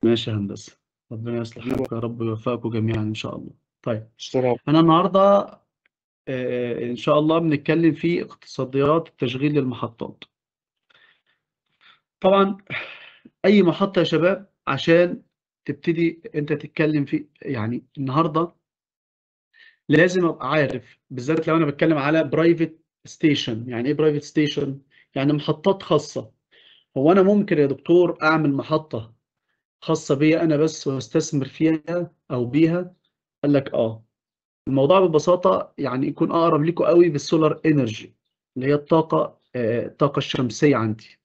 ماشي يا هندسة ربنا يصلح حالك يا رب ويوفقكم جميعا إن شاء الله طيب السلام أنا النهاردة آه، إن شاء الله بنتكلم في اقتصاديات تشغيل للمحطات طبعا أي محطة يا شباب عشان تبتدي أنت تتكلم في يعني النهاردة لازم أبقى عارف بالذات لو أنا بتكلم على برايفت ستيشن يعني إيه برايفت ستيشن؟ يعني محطات خاصة هو أنا ممكن يا دكتور أعمل محطة خاصة بيا أنا بس وأستثمر فيها أو بيها قال لك آه الموضوع ببساطة يعني يكون أقرب لكم قوي بالسولار إنرجي اللي هي الطاقة آه، الطاقة الشمسية عندي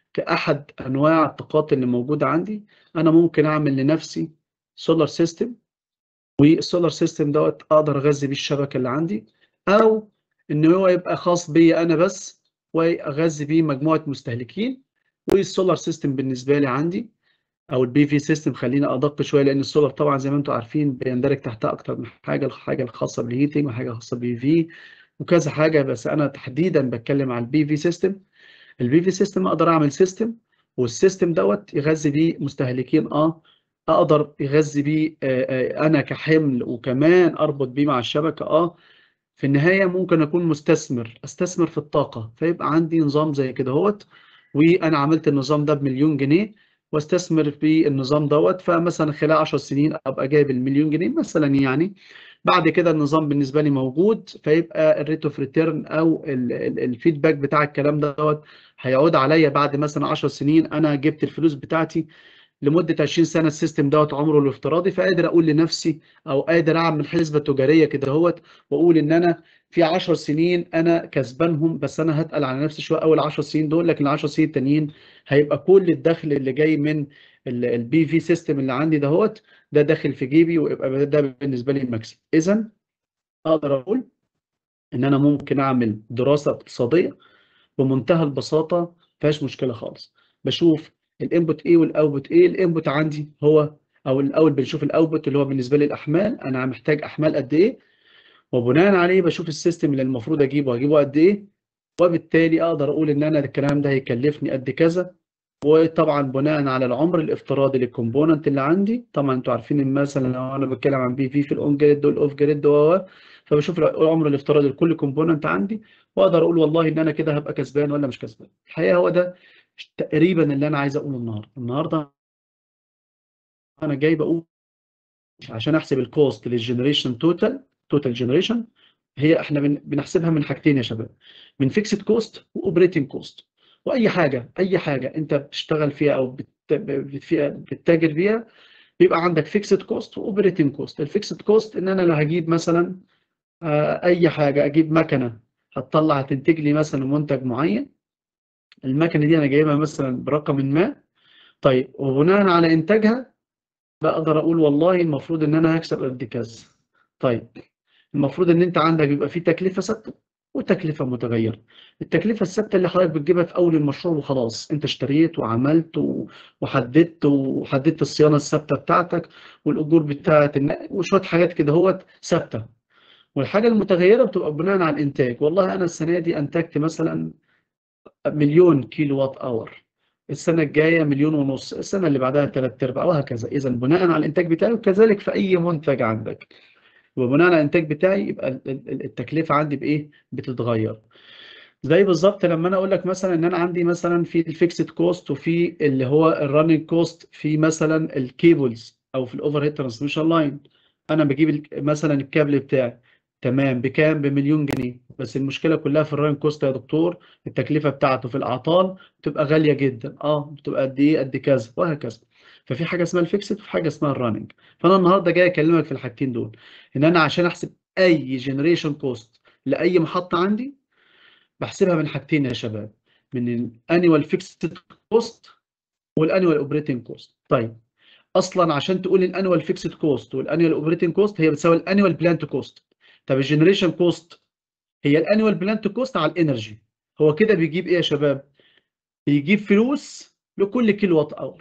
كأحد أنواع الطاقات اللي موجودة عندي أنا ممكن أعمل لنفسي سولار سيستم والسولار سيستم دوت أقدر أغذي بيه الشبكة اللي عندي أو إن هو يبقى خاص بيا أنا بس وأغذي بيه مجموعة مستهلكين والسولار سيستم بالنسبة لي عندي او البي في سيستم خلينا ادق شويه لان السولار طبعا زي ما انتم عارفين بيندرج تحتها اكتر من حاجه الحاجه الخاصه بالهيتنج وحاجه خاصه بالبي في وكذا حاجه بس انا تحديدا بتكلم على البي في سيستم البي في سيستم اقدر اعمل سيستم والسيستم دوت يغذي بيه مستهلكين اه اقدر يغذي بيه آه، آه، انا كحمل وكمان اربط بيه مع الشبكه اه في النهايه ممكن اكون مستثمر استثمر في الطاقه فيبقى عندي نظام زي كده هوت وانا عملت النظام ده بمليون جنيه واستثمر في النظام دوت فمثلا خلال 10 سنين ابقى جايب المليون جنيه مثلا يعني بعد كده النظام بالنسبه لي موجود فيبقى الريت اوف ريتيرن او الفيدباك بتاع الكلام دوت هيعود عليا بعد مثلا 10 سنين انا جبت الفلوس بتاعتي لمده 20 سنه السيستم دوت عمره الافتراضي فقادر اقول لنفسي او قادر اعمل حسبه تجاريه كده هوت واقول ان انا في 10 سنين انا كسبانهم بس انا هتقل على نفسي شويه اول 10 سنين دول لكن ال 10 سنين التانيين هيبقى كل الدخل اللي جاي من البي في سيستم اللي عندي دهوت ده داخل في جيبي ويبقى ده بالنسبه لي المكسب اذا اقدر اقول ان انا ممكن اعمل دراسه اقتصاديه بمنتهى البساطه ما فيهاش مشكله خالص بشوف الانبوت ايه والاوتبوت ايه الانبوت عندي هو او الاول بنشوف الاوتبوت اللي هو بالنسبه لي الاحمال انا محتاج احمال قد ايه وبناء عليه بشوف السيستم اللي المفروض اجيبه هجيبه قد ايه وبالتالي اقدر اقول ان انا الكلام ده هيكلفني قد كذا وطبعا بناء على العمر الافتراضي للكومبوننت اللي عندي طبعا انتوا عارفين ان مثلا لو انا بتكلم عن بي في في الاون جريد والاوف جريد و فبشوف العمر الافتراضي لكل كومبوننت عندي واقدر اقول والله ان انا كده هبقى كسبان ولا مش كسبان الحقيقه هو ده تقريبا اللي انا عايز اقوله النهارده النهارده انا جاي بقول عشان احسب الكوست للجنريشن توتال توتال جنريشن هي احنا بن- بنحسبها من حاجتين يا شباب من فيكسد كوست واوبريتنج كوست واي حاجه اي حاجه انت بتشتغل فيها او بت- بت- فيها- بتتاجر فيها بيبقى عندك فيكسد كوست واوبريتنج كوست الفيكسد كوست ان انا لو هجيب مثلا آه، اي حاجه اجيب مكنه هتطلع هتنتج لي مثلا منتج معين المكنه دي انا جايبها مثلا برقم ما طيب وبناء على انتاجها بقدر اقول والله المفروض ان انا هكسب قد كذا طيب المفروض ان انت عندك بيبقى في تكلفه ثابته وتكلفه متغيره التكلفه الثابته اللي حضرتك بتجيبها في اول المشروع وخلاص انت اشتريت وعملت و- وحددت وحددت الصيانه الثابته بتاعتك والاجور بتاعت النقل وشويه حاجات كده هوت ثابته والحاجه المتغيره بتبقى بناء على الانتاج والله انا السنه دي انتجت مثلا مليون كيلو وات اور السنه الجايه مليون ونص السنه اللي بعدها ثلاث ارباع وهكذا اذا بناء على الانتاج بتاعي وكذلك في اي منتج عندك وبناء على الانتاج بتاعي يبقى ال- ال- التكلفه عندي بايه بتتغير زي بالظبط لما انا اقول لك مثلا ان انا عندي مثلا في الفيكسد كوست وفي اللي هو الرننج كوست في مثلا الكيبلز او في الاوفر هيد ترانسميشن لاين انا بجيب ال- مثلا الكابل بتاعي تمام بكام بمليون جنيه بس المشكله كلها في الرننج كوست يا دكتور التكلفه بتاعته في الاعطال بتبقى غاليه جدا اه بتبقى قد ايه قد كذا وهكذا ففي حاجه اسمها الفيكسد وفي حاجه اسمها الرننج فانا النهارده جاي اكلمك في الحاجتين دول ان انا عشان احسب اي جنريشن كوست لاي محطه عندي بحسبها من حاجتين يا شباب من الانيوال فيكسد كوست والانيوال اوبريتنج كوست طيب اصلا عشان تقول الانيوال فيكسد كوست والانيوال اوبريتنج كوست هي بتساوي الانيوال بلانت كوست طب الجنريشن كوست هي الانيوال بلانت كوست على الانرجي هو كده بيجيب ايه يا شباب بيجيب فلوس لكل كيلو وات اور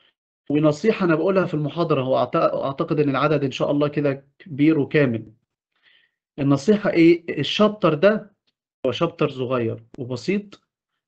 ونصيحة أنا بقولها في المحاضرة هو أعت- أعتقد إن العدد إن شاء الله كده كبير وكامل النصيحة إيه الشابتر ده هو شابتر صغير وبسيط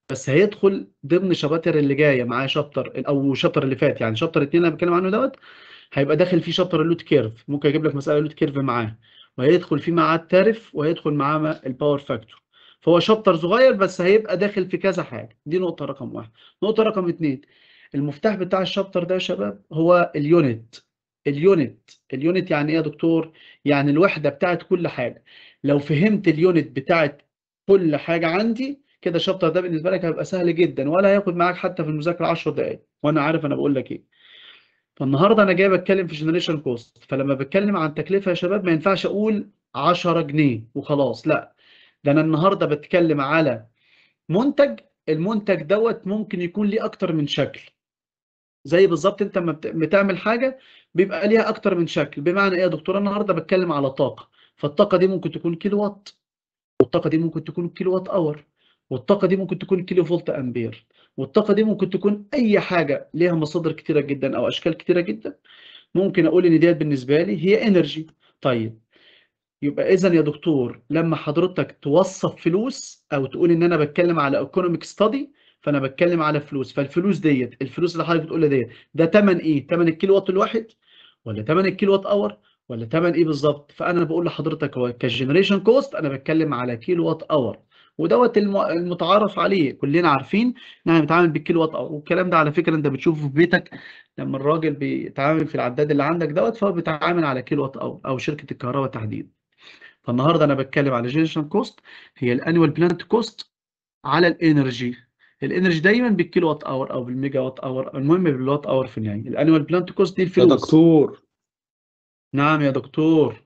بس هيدخل ضمن شباتر اللي جايه معاه شابتر او شابتر اللي فات يعني شابتر 2 اللي انا بتكلم عنه دوت هيبقى داخل فيه شابتر اللود كيرف ممكن اجيب لك مساله لود كيرف معاه وهيدخل فيه معاه التارف وهيدخل معاه الباور فاكتور فهو شابتر صغير بس هيبقى داخل في كذا حاجه دي نقطه رقم واحد نقطه رقم اتنين المفتاح بتاع الشابتر ده يا شباب هو اليونت اليونت اليونت يعني ايه يا دكتور يعني الوحده بتاعت كل حاجه لو فهمت اليونت بتاعت كل حاجه عندي كده الشابتر ده بالنسبه لك هيبقى سهل جدا ولا هياخد معاك حتى في المذاكره 10 دقائق وانا عارف انا بقول لك ايه فالنهارده انا جاي بتكلم في جنريشن كوست فلما بتكلم عن تكلفه يا شباب ما ينفعش اقول 10 جنيه وخلاص لا ده انا النهارده بتكلم على منتج المنتج دوت ممكن يكون ليه اكتر من شكل زي بالظبط انت لما بتعمل حاجه بيبقى ليها اكتر من شكل بمعنى ايه يا دكتور النهارده بتكلم على طاقه فالطاقه دي ممكن تكون كيلو وات والطاقه دي ممكن تكون كيلو وات اور والطاقه دي ممكن تكون كيلو فولت امبير والطاقه دي ممكن تكون اي حاجه ليها مصادر كتيره جدا او اشكال كتيره جدا ممكن اقول ان ديت بالنسبه لي هي انرجي طيب يبقى اذا يا دكتور لما حضرتك توصف فلوس او تقول ان انا بتكلم على ايكونوميك ستادي فانا بتكلم على فلوس فالفلوس ديت الفلوس اللي حضرتك بتقول ديت ده ثمن ايه ثمن الكيلو وات الواحد ولا ثمن الكيلو وات اور ولا ثمن ايه بالظبط فانا بقول لحضرتك هو كجنريشن كوست انا بتكلم على كيلو وات اور ودوت المتعارف عليه كلنا عارفين ان احنا بنتعامل بالكيلو وات اور والكلام ده على فكره انت بتشوفه في بيتك لما الراجل بيتعامل في العداد اللي عندك دوت فهو بيتعامل على كيلو وات اور او شركه الكهرباء تحديدا فالنهارده انا بتكلم على جنريشن كوست هي الانوال بلانت كوست على الانرجي الانرجي دايما بالكيلو وات اور او بالميجا وات اور المهم بالوات اور في النهايه الانوال بلانت كوست دي يا الفلوس دكتور نعم يا دكتور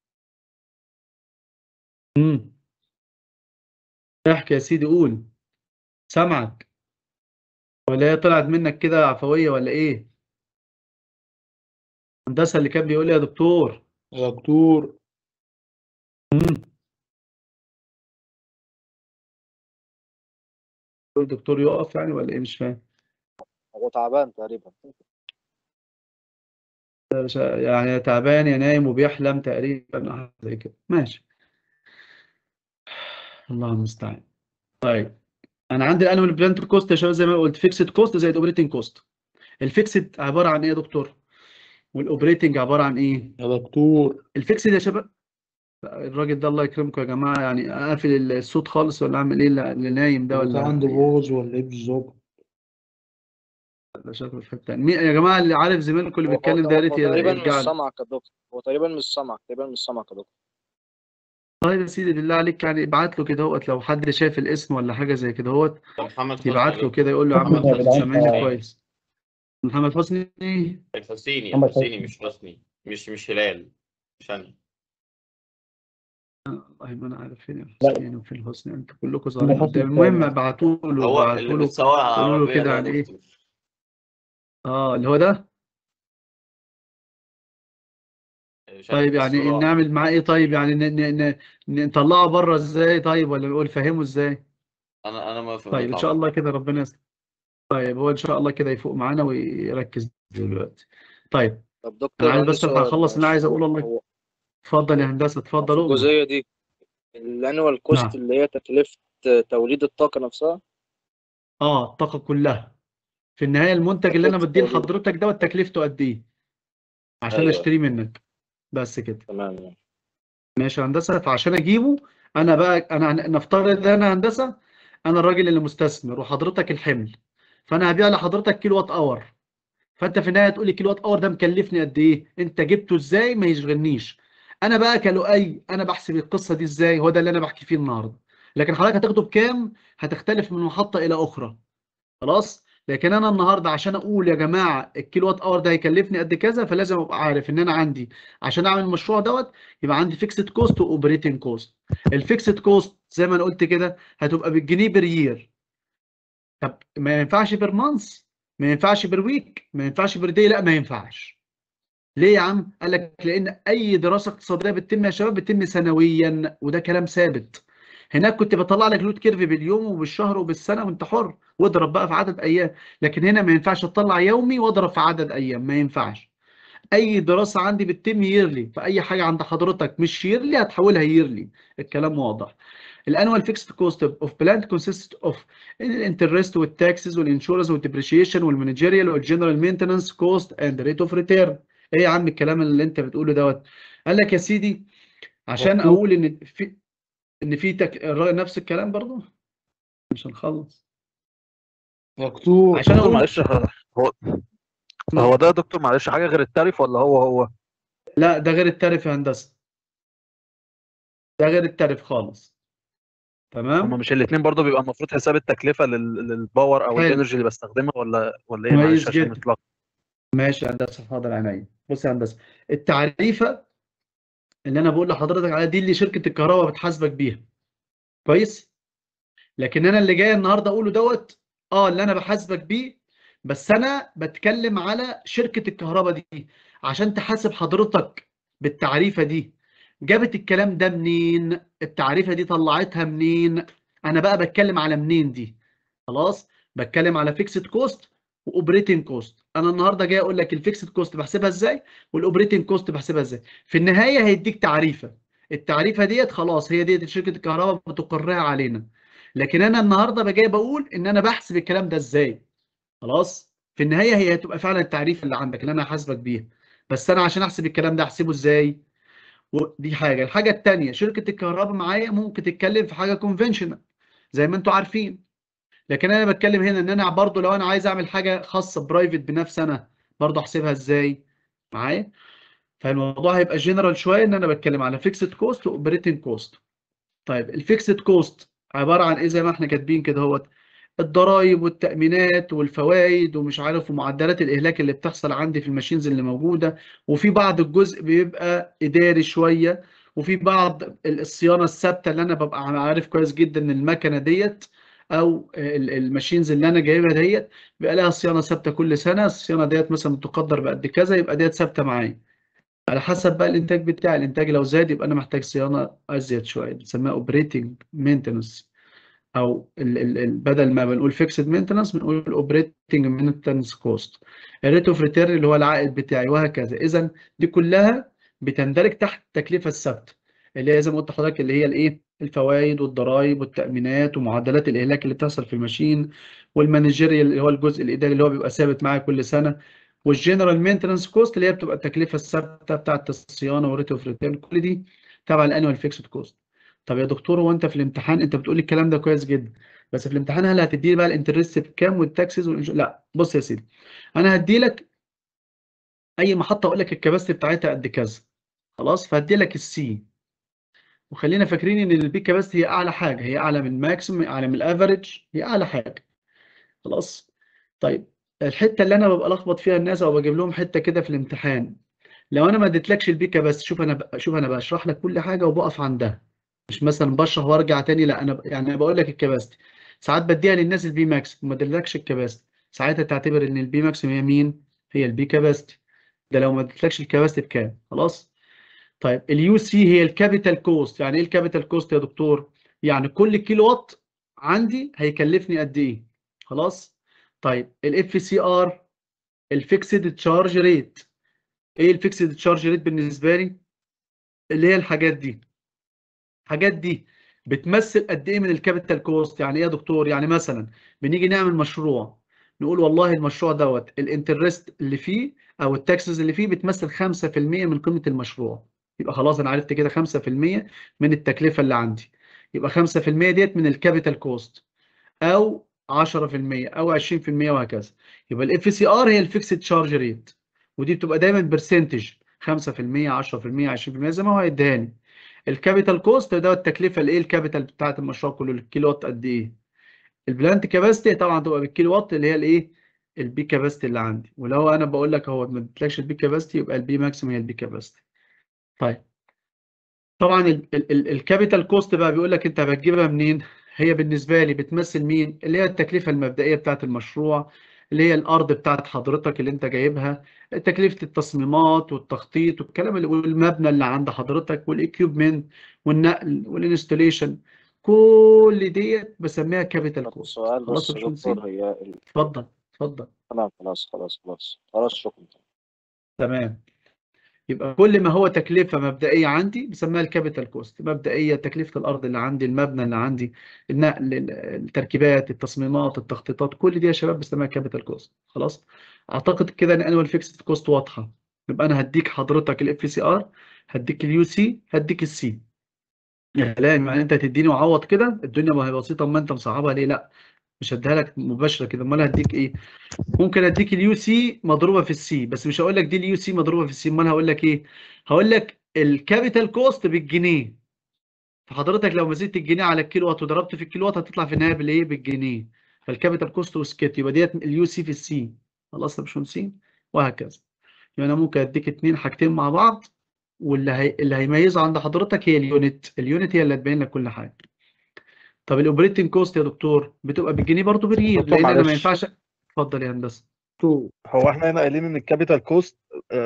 امم احكي يا سيدي قول سامعك ولا هي طلعت منك كده عفويه ولا ايه هندسه اللي كان بيقول لي يا دكتور يا دكتور امم الدكتور يقف يعني ولا ايه مش فاهم هو تعبان تقريبا يعني تعبان يا نايم وبيحلم تقريبا أو حاجة زي كده ماشي الله المستعان طيب انا عندي الانوال بلانت كوست يا شباب زي ما قلت فيكسد كوست زي الاوبريتنج كوست الفيكسد عباره عن ايه يا دكتور والاوبريتنج عباره عن ايه يا دكتور الفيكسد يا شباب الراجل ده الله يكرمكم يا جماعه يعني اقفل الصوت خالص ولا اعمل ايه اللي نايم ده انت ولا عنده بوز ولا ايه بالظبط ولا شكله في حته تانية. مين يا جماعه اللي عارف زميلكم اللي هو- بيتكلم هو- ده يا ريت هو تقريبا مش يرجع لي. سامعك يا دكتور هو تقريبا مش سامعك تقريبا مش سامعك يا دكتور طيب يا سيدي بالله عليك يعني ابعت له كده هوت لو حد شاف الاسم ولا حاجه زي كده هوت محمد حسني يبعت له كده يقول له يا عم محمد انت حسني. سامعني كويس محمد حسني الحسيني محمد الحسيني مش حسني مش مش هلال مش انا والله ما انا عارف فين لا. الحسين وفين الحسني انتوا كلكم ظاهرين حسني قدامي المهم كويس. ابعتوا له هو ابعتوا اللي له بتصور على قولوا له العربية كده ده عن يا ايه دكتور. اه اللي هو ده شركة طيب يعني الصراع. نعمل معاه ايه طيب يعني ن- ن- ن- نطلعه بره ازاي طيب ولا نقول فهمه ازاي انا انا ما طيب ان شاء الله كده ربنا يستر طيب هو ان شاء الله كده يفوق معانا ويركز دلوقتي طيب طب دكتور انا عايز عندي بس الحق سؤال اخلص اللي أنا عايز اقوله الله هو اتفضل يا هندسه اتفضل في أؤمر. الجزئية دي الانوال كوست نعم. اللي هي تكلفة توليد الطاقة نفسها اه الطاقه كلها في النهايه المنتج اللي انا تكلفة بديه توليد. لحضرتك دوت تكلفته قد ايه عشان أيوة. اشتريه منك بس كده تمام ماشي يا هندسه فعشان اجيبه انا بقى انا نفترض ان انا هندسه انا الراجل اللي مستثمر وحضرتك الحمل فانا هبيع لحضرتك كيلو وات اور فانت في النهايه تقول لي كيلو وات اور ده مكلفني قد ايه انت جبته ازاي ما يشغلنيش انا بقى كلؤي انا بحسب القصه دي ازاي هو ده اللي انا بحكي فيه النهارده لكن حضرتك هتاخده بكام هتختلف من محطه الى اخرى خلاص لكن انا النهارده عشان اقول يا جماعه الكيلو وات اور ده هيكلفني قد كذا فلازم ابقى عارف ان انا عندي عشان اعمل المشروع دوت يبقى عندي فيكسد كوست واوبريتنج كوست الفيكسد كوست زي ما انا قلت كده هتبقى بالجنيه بير يير طب ما ينفعش بير مانث ما ينفعش بير ويك ما ينفعش بير داي لا ما ينفعش ليه يا عم قال لك لان اي دراسه اقتصاديه بتتم يا شباب بتتم سنويا وده كلام ثابت هناك كنت بطلع لك لود كيرف باليوم وبالشهر وبالسنه وانت حر واضرب بقى في عدد ايام لكن هنا ما ينفعش تطلع يومي واضرب في عدد ايام ما ينفعش اي دراسه عندي بتتم ييرلي فاي حاجه عند حضرتك مش ييرلي هتحولها ييرلي الكلام واضح الانوال فيكسد كوست اوف بلانت كونسيست اوف الانترست والتاكسز والانشورنس والديبريشيشن والمانجيريال والجنرال مينتنس كوست اند ريت اوف ريتيرن ايه يا عم الكلام اللي انت بتقوله دوت قال لك يا سيدي عشان مكتوب. اقول ان في ان في تك... الراجل نفس الكلام برضه مش هنخلص مكتوب عشان دكتور اقول معلش هو هو ده يا دكتور معلش حاجه غير التاريف ولا هو هو لا ده غير التاريف يا هندسه ده غير التاريف خالص تمام هما مش الاثنين برضو بيبقى المفروض حساب التكلفه لل- للباور او حلو. الانرجي اللي بستخدمها ولا ولا ايه كويس معلش عشان جدا. نتلخبط ماشي يا هندسه حاضر عينيا بص يا هندسه التعريفه اللي انا بقول لحضرتك عليها دي اللي شركه الكهرباء بتحاسبك بيها كويس لكن انا اللي جاي النهارده اقوله دوت اه اللي انا بحاسبك بيه بس انا بتكلم على شركه الكهرباء دي عشان تحاسب حضرتك بالتعريفه دي جابت الكلام ده منين التعريفه دي طلعتها منين انا بقى بتكلم على منين دي خلاص بتكلم على فيكسد كوست واوبريتنج كوست انا النهارده جاي اقول لك الفيكسد كوست بحسبها ازاي والاوبريتنج كوست بحسبها ازاي في النهايه هيديك تعريفه التعريفه ديت خلاص هي ديت شركه الكهرباء بتقرها علينا لكن انا النهارده جاي بقول ان انا بحسب الكلام ده ازاي خلاص في النهايه هي هتبقى فعلا التعريف اللي عندك اللي انا هحاسبك بيها بس انا عشان احسب الكلام ده احسبه ازاي ودي حاجه الحاجه الثانيه شركه الكهرباء معايا ممكن تتكلم في حاجه كونفنشنال زي ما انتم عارفين لكن انا بتكلم هنا ان انا برضو لو انا عايز اعمل حاجه خاصه برايفت بنفسي انا برضو احسبها ازاي معايا فالموضوع هيبقى جنرال شويه ان انا بتكلم على فيكسد كوست واوبريتنج كوست طيب الفيكسد كوست عباره عن ايه زي ما احنا كاتبين كده اهوت الضرائب والتأمينات والفوائد ومش عارف ومعدلات الإهلاك اللي بتحصل عندي في الماشينز اللي موجودة وفي بعض الجزء بيبقى إداري شوية وفي بعض الصيانة الثابتة اللي أنا ببقى عارف كويس جدا إن المكنة ديت أو ال- الماشينز اللي أنا جايبها ديت بيبقى لها صيانة ثابتة كل سنة الصيانة ديت مثلا بتقدر بقد كذا يبقى ديت ثابتة معايا على حسب بقى الإنتاج بتاعي الإنتاج لو زاد يبقى أنا محتاج صيانة أزيد شوية بنسميها أوبريتنج مينتنس او ال ال ال بدل ما بنقول فيكسد مينتنس بنقول اوبريتنج مينتنس كوست الريت اوف ريتيرن اللي هو العائد بتاعي وهكذا اذا دي كلها بتندرج تحت التكلفه الثابته اللي هي زي ما قلت لحضرتك اللي هي الايه الفوائد والضرائب والتامينات ومعدلات الاهلاك اللي بتحصل في الماشين والمانجيريال اللي هو الجزء الاداري اللي هو بيبقى ثابت معايا كل سنه والجنرال مينتنس كوست اللي هي بتبقى التكلفه الثابته بتاعت الصيانه والريت اوف ريتيرن كل دي تبع الانوال فيكسد كوست طب يا دكتور هو انت في الامتحان انت بتقول لي الكلام ده كويس جدا بس في الامتحان هل هتدي بقى الانترست بكام والتاكسز والإنش... لا بص يا سيدي انا هدي لك اي محطه اقول لك الكباستي بتاعتها قد كذا خلاص فهدي لك السي وخلينا فاكرين ان البي كباستي هي اعلى حاجه هي اعلى من الماكسيم اعلى من الافريج هي اعلى حاجه خلاص طيب الحته اللي انا ببقى لخبط فيها الناس او بجيب لهم حته كده في الامتحان لو انا ما اديتلكش البي كباستي شوف انا ب... شوف انا بشرح لك كل حاجه وبقف عندها مش مثلا بشرح وارجع تاني لا انا ب... يعني انا بقول لك الكباستي ساعات بديها للناس البي ماكس وما اديتلكش الكباستي ساعتها تعتبر ان البي ماكس هي مين هي البي كباستي ده لو ما اديتلكش الكباستي بكام خلاص طيب اليو سي هي الكابيتال كوست يعني ايه الكابيتال كوست يا دكتور يعني كل كيلو وات عندي هيكلفني قد ايه خلاص طيب الاف سي ار الفيكسد تشارج ريت ايه الفيكسد تشارج ريت بالنسبه لي اللي هي الحاجات دي الحاجات دي بتمثل قد ايه من الكابيتال كوست يعني ايه يا دكتور يعني مثلا بنيجي نعمل مشروع نقول والله المشروع دوت الانترست اللي فيه او التاكسز اللي فيه بتمثل 5% من قيمه المشروع يبقى خلاص انا عرفت كده 5% من التكلفه اللي عندي يبقى 5% ديت من الكابيتال كوست او 10% او 20% وهكذا يبقى الاف سي ار هي الفيكسد تشارج ريت ودي بتبقى دايما برسنتج 5% 10% 20% زي ما هو هيديهاني الكابيتال كوست ده التكلفه الايه الكابيتال بتاعت المشروع كله الكيلو وات قد ايه البلانت كاباسيتي طبعا تبقى بالكيلو وات اللي هي الايه البي كاباسيتي اللي عندي ولو انا بقول لك هو ما ادتلكش البي كاباسيتي يبقى البي ماكسيم هي البي كاباسيتي طيب طبعا الكابيتال كوست بقى بيقول لك انت هتجيبها منين هي بالنسبه لي بتمثل مين اللي هي التكلفه المبدئيه بتاعت المشروع اللي هي الارض بتاعت حضرتك اللي انت جايبها تكلفه التصميمات والتخطيط والكلام اللي والمبنى اللي عند حضرتك والاكيوبمنت والنقل والانستليشن كل ديت بسميها كابيتال طب كوست سؤال خلاص بس يا يا باشمهندس دكتور هي ال- اتفضل اتفضل تمام خلاص خلاص خلاص خلاص شكرا تمام يبقى كل ما هو تكلفة مبدئية عندي بسميها الكابيتال كوست مبدئية تكلفة الأرض اللي عندي المبنى اللي عندي النقل ال- التركيبات التصميمات التخطيطات كل دي يا شباب بسميها كابيتال كوست خلاص أعتقد كده إن أنوال فيكسد كوست واضحة يبقى أنا هديك حضرتك الاف سي ار هديك اليو سي هديك السي يا كلام يعني أنت هتديني وعوض كده الدنيا ما هي بسيطة أما أنت مصعبها ليه لا مش هديها لك مباشرة كده أمال هديك إيه ممكن اديك اليو سي مضروبه في السي بس مش هقول لك دي اليو سي مضروبه في السي امال هقول لك ايه هقول لك الكابيتال كوست بالجنيه فحضرتك لو مزيدت الجنيه على الكيلو وات وضربت في الكيلو وات هتطلع في النهايه بالايه بالجنيه فالكابيتال كوست وسكت يبقى ديت اليو سي في السي خلاص يا باشمهندسين وهكذا يعني انا ممكن اديك اتنين حاجتين مع بعض واللي هي... اللي هيميزه عند حضرتك هي اليونت اليونت هي اللي هتبين لك كل حاجه طب الاوبريتنج كوست يا دكتور بتبقى بالجنيه برضه بالريال دكتور لان انا ما معلش. ينفعش اتفضل يا هندسه تو هو احنا هنا قايلين ان الكابيتال كوست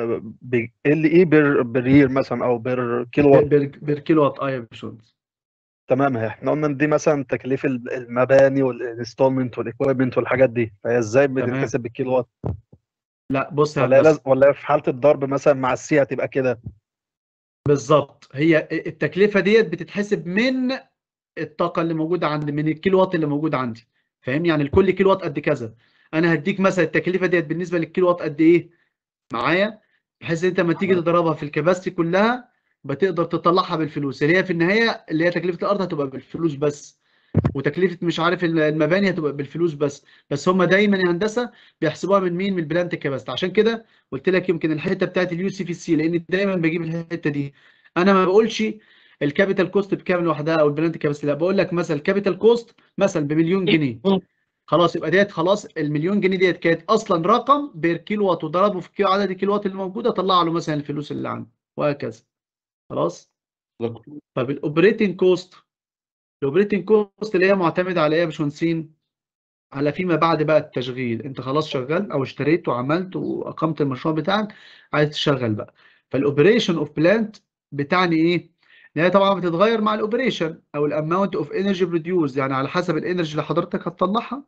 ال ايه بير بالير مثلا او بير كيلو وات بير بير كيلو وات اه يا باشمهندس تمام احنا قلنا ان دي مثلا تكليف ال- المباني والانستولمنت والاكويبمنت والحاجات دي فهي ازاي تمام. بتتحسب بالكيلو وات لا بص يا ولا هي هندسه لاز- ولا هي في حاله الضرب مثلا مع السي هتبقى كده بالظبط هي التكلفه ديت بتتحسب من الطاقه اللي موجوده عندي من الكيلو وات اللي موجود عندي فاهمني يعني الكل كيلو وات قد كذا انا هديك مثلا التكلفه ديت بالنسبه للكيلو وات قد ايه معايا بحيث انت لما تيجي تضربها في الكباستي كلها بتقدر تطلعها بالفلوس اللي هي في النهايه اللي هي تكلفه الارض هتبقى بالفلوس بس وتكلفه مش عارف المباني هتبقى بالفلوس بس بس هم دايما يا هندسه بيحسبوها من مين من البلانت كباستي عشان كده قلت لك يمكن الحته بتاعت اليو سي في السي لان دايما بجيب الحته دي انا ما بقولش الكابيتال كوست بكام لوحدها او البلانت كاباستي لا بقول لك مثلا الكابيتال كوست مثلا بمليون جنيه خلاص يبقى ديت خلاص المليون جنيه ديت كانت اصلا رقم بير كيلو وات وضربه في كيلو عدد الكيلو وات اللي موجوده طلع له مثلا الفلوس اللي عنده وهكذا خلاص دكتور طب الاوبريتنج كوست الاوبريتنج كوست اللي هي معتمده على ايه يا باشمهندسين على فيما بعد بقى التشغيل انت خلاص شغال او اشتريت وعملت واقمت المشروع بتاعك عايز تشغل بقى فالاوبريشن اوف بلانت بتعني ايه ان هي طبعا بتتغير مع الاوبريشن او الاماونت اوف انرجي بروديوس يعني على حسب الانرجي اللي حضرتك هتطلعها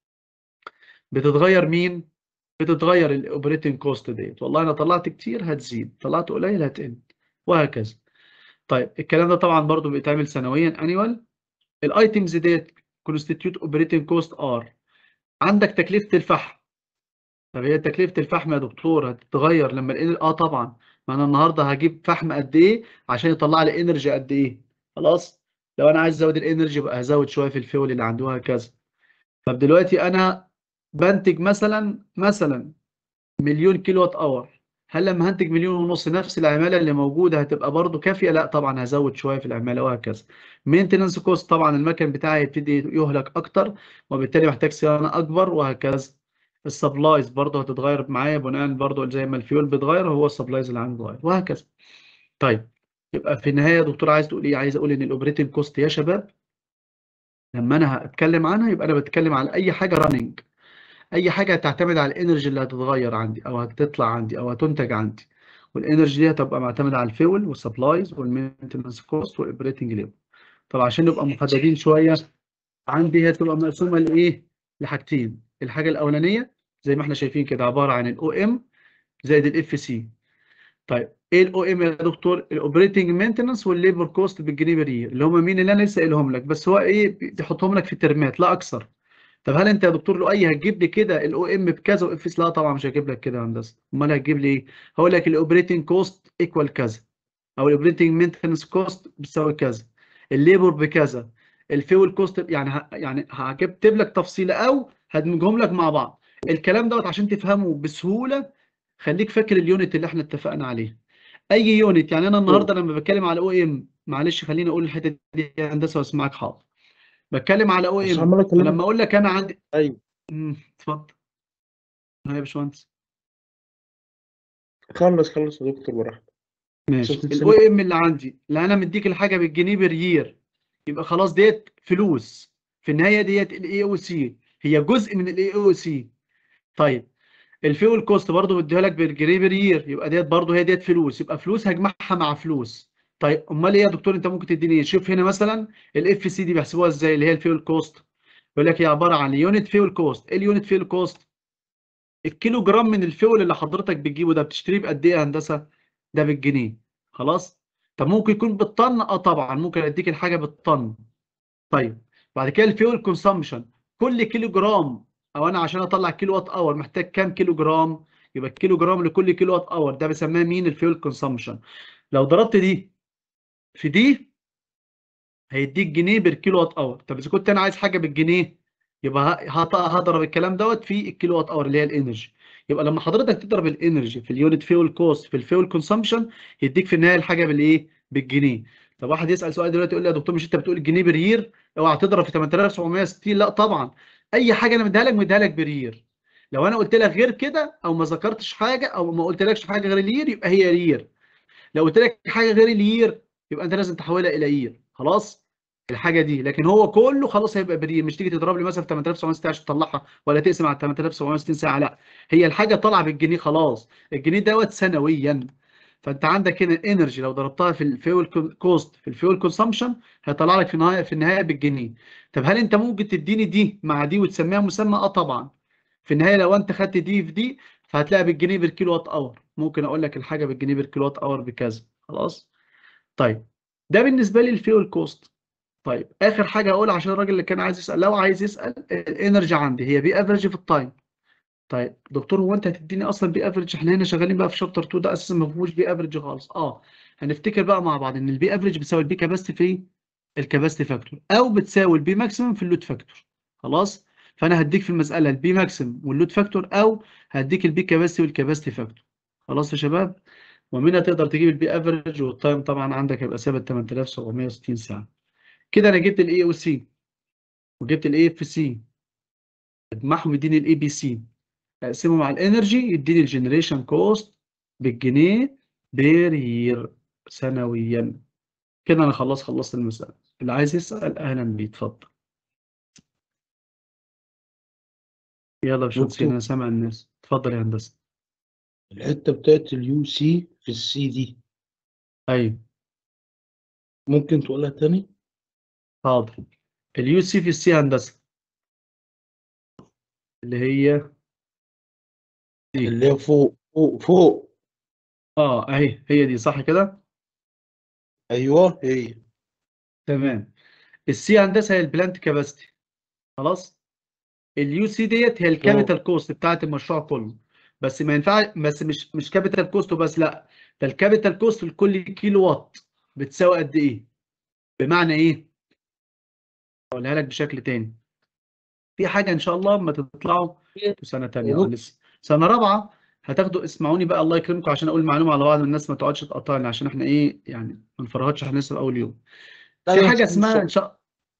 بتتغير مين بتتغير الاوبريتنج كوست ديت والله انا طلعت كتير هتزيد طلعت قليل هتقل وهكذا طيب الكلام ده طبعا برضو بيتعمل سنويا انيوال الايتمز ديت كونستيتيوت اوبريتنج كوست ار عندك تكلفه الفحم طب هي تكلفه الفحم يا دكتور هتتغير لما الانر اه طبعا ما انا النهارده هجيب فحم قد ايه عشان يطلع لي انرجي قد ايه خلاص لو انا عايز ازود الانرجي يبقى هزود شويه في الفيول اللي عنده وهكذا طب دلوقتي انا بنتج مثلا مثلا مليون كيلو وات اور هل لما هنتج مليون ونص نفس العماله اللي موجوده هتبقى برضو كافيه لا طبعا هزود شويه في العماله وهكذا مينتننس كوست طبعا المكن بتاعي يبتدي يهلك اكتر وبالتالي محتاج صيانه اكبر وهكذا السبلايز برضه هتتغير معايا بناء برضه زي ما الفيول بيتغير هو السبلايز اللي عندي بيتغير وهكذا طيب يبقى في النهايه يا دكتور عايز تقول ايه عايز اقول ان الاوبريتنج كوست يا شباب لما انا هتكلم عنها يبقى انا بتكلم على اي حاجه راننج اي حاجه تعتمد على الانرجي اللي هتتغير عندي او هتطلع عندي او هتنتج عندي والانرجي دي هتبقى معتمده على الفيول والسبلايز والمينتنس كوست والاوبريتنج ليفل طب عشان نبقى محددين شويه عندي هي تبقى مقسومه لايه لحاجتين الحاجه الاولانيه زي ما احنا شايفين كده عباره عن الاو ام زائد الاف سي طيب ايه الاو ام يا دكتور الاوبريتنج مينتنس والليبر كوست بالجنيه برير اللي هم مين اللي انا لسه قايلهم لك بس هو ايه بيحطهم لك في الترمات لا اكثر طب هل انت يا دكتور لؤي هتجيب لي كده الاو ام بكذا واف اس لا طبعا مش هجيب لك كده يا هندسه امال هتجيب لي ايه هقول لك الاوبريتنج كوست ايكوال كذا او الاوبريتنج مينتنس كوست بتساوي كذا الليبر بكذا الفيول كوست يعني ه... يعني هكتب لك تفصيله او هدمجهم لك مع بعض الكلام دوت عشان تفهمه بسهوله خليك فاكر اليونت اللي احنا اتفقنا عليه اي يونت يعني انا النهارده لما بتكلم على او ام معلش خليني اقول الحته دي يا هندسه واسمعك حاضر بتكلم على او بس ام عمال اكلمك لما اقول لك انا عندي ايوه امم اتفضل ها يا باشمهندس خلص خلص يا دكتور براحتك ماشي شفت الاو ام اللي عندي اللي انا مديك الحاجه بالجنيه بير يير يبقى خلاص ديت فلوس في النهايه ديت الاي او سي هي جزء من الاي او سي طيب الفيول كوست برضه مديها لك بالجنيه بير يير يبقى ديت برضه هي ديت فلوس يبقى فلوس هجمعها مع فلوس طيب امال ايه يا دكتور انت ممكن تديني ايه شوف هنا مثلا الاف سي دي بيحسبوها ازاي اللي هي الفيول كوست يقول لك هي عباره عن يونت فيول كوست ايه اليونت فيول كوست الكيلو جرام من الفيول اللي حضرتك بتجيبه ده بتشتريه بقد ايه يا هندسه ده بالجنيه خلاص طب ممكن يكون بالطن اه طبعا ممكن اديك الحاجه بالطن طيب بعد كده الفيول كونسامشن كل كيلو جرام او انا عشان اطلع كيلو وات اور محتاج كام كيلو جرام يبقى الكيلو جرام لكل كيلو وات اور ده بسميها مين الفيول كونسامشن لو ضربت دي في دي هيديك جنيه بير كيلو وات اور طب اذا كنت انا عايز حاجه بالجنيه يبقى ه- هط- هضرب الكلام دوت في الكيلو وات اور اللي هي الانرجي يبقى لما حضرتك تضرب الانرجي في اليونت فيول كوست في الفيول كونسامشن يديك في النهايه الحاجه بالايه بالجنيه طب واحد يسال سؤال دلوقتي يقول لي يا دكتور مش انت بتقول الجنيه برير اوعى تضرب في 8760 لا طبعا اي حاجه انا مديها لك مديها لك برير لو انا قلت لك غير كده او ما ذكرتش حاجه او ما قلتلكش حاجه غير الير يبقى هي رير لو قلت لك حاجه غير الير يبقى انت لازم تحولها الى ير خلاص الحاجه دي لكن هو كله خلاص هيبقى برير مش تيجي تضرب لي مثلا في 8760 عشان تطلعها ولا تقسم على 8760 ساعه لا هي الحاجه طالعه بالجنيه خلاص الجنيه دوت سنويا فانت عندك هنا الانرجي لو ضربتها في الفيول كوست في الفيول كونسامشن هيطلع لك في النهايه في النهايه بالجنيه طب هل انت ممكن تديني دي مع دي وتسميها مسمى اه طبعا في النهايه لو انت خدت دي في دي فهتلاقيها بالجنيه بالكيلو وات اور ممكن اقول لك الحاجه بالجنيه بالكيلو وات اور بكذا خلاص طيب ده بالنسبه لي الفيول كوست طيب اخر حاجه اقولها عشان الراجل اللي كان عايز يسال لو عايز يسال الانرجي عندي هي بي افريج في التايم طيب دكتور هو انت هتديني اصلا بي افريج احنا هنا شغالين بقى في شابتر 2 ده اساسا ما فيهوش بي افريج خالص اه هنفتكر بقى مع بعض ان البي افريج بتساوي البي كاباسيتي في الكاباسيتي فاكتور او بتساوي البي ماكسيمم في اللود فاكتور خلاص فانا هديك في المساله البي ماكسيمم واللود فاكتور او هديك البي كاباسيتي والكاباسيتي فاكتور خلاص يا شباب ومنها تقدر تجيب البي افريج والتايم طبعا عندك هيبقى ثابت 8760 ساعه كده انا جبت الاي او سي وجبت الاي اف سي اجمعهم يديني الاي بي سي اقسمه مع الانرجي يديني الجنريشن كوست بالجنيه بير يير سنويا كده انا خلاص خلصت المسألة اللي عايز يسأل اهلا بيه اتفضل يلا يا باشمهندس دكتور. انا سامع الناس اتفضل يا هندسة الحتة بتاعت اليو سي في السي دي ايوه ممكن تقولها تاني؟ حاضر اليو سي في السي هندسة اللي هي دي اللي هي فوق فوق فوق اه اهي هي دي صح كده ايوه هي تمام السي هندسة هي البلانت كاباسيتي خلاص اليو سي ديت هي الكابيتال كوست بتاعت المشروع كله بس ما ينفع بس مش مش كابيتال كوست وبس لا ده الكابيتال كوست لكل كيلو وات بتساوي قد ايه بمعنى ايه اقولها لك بشكل تاني في حاجه ان شاء الله اما تطلعوا في سنه تانية يا اه لسه سنه رابعه هتاخدوا اسمعوني بقى الله يكرمكم عشان اقول معلومه على بعض الناس ما تقعدش تقطعني عشان احنا ايه يعني ما نفرهدش احنا لسه في اول يوم لا، في لا، حاجه مش- اسمها ان شاء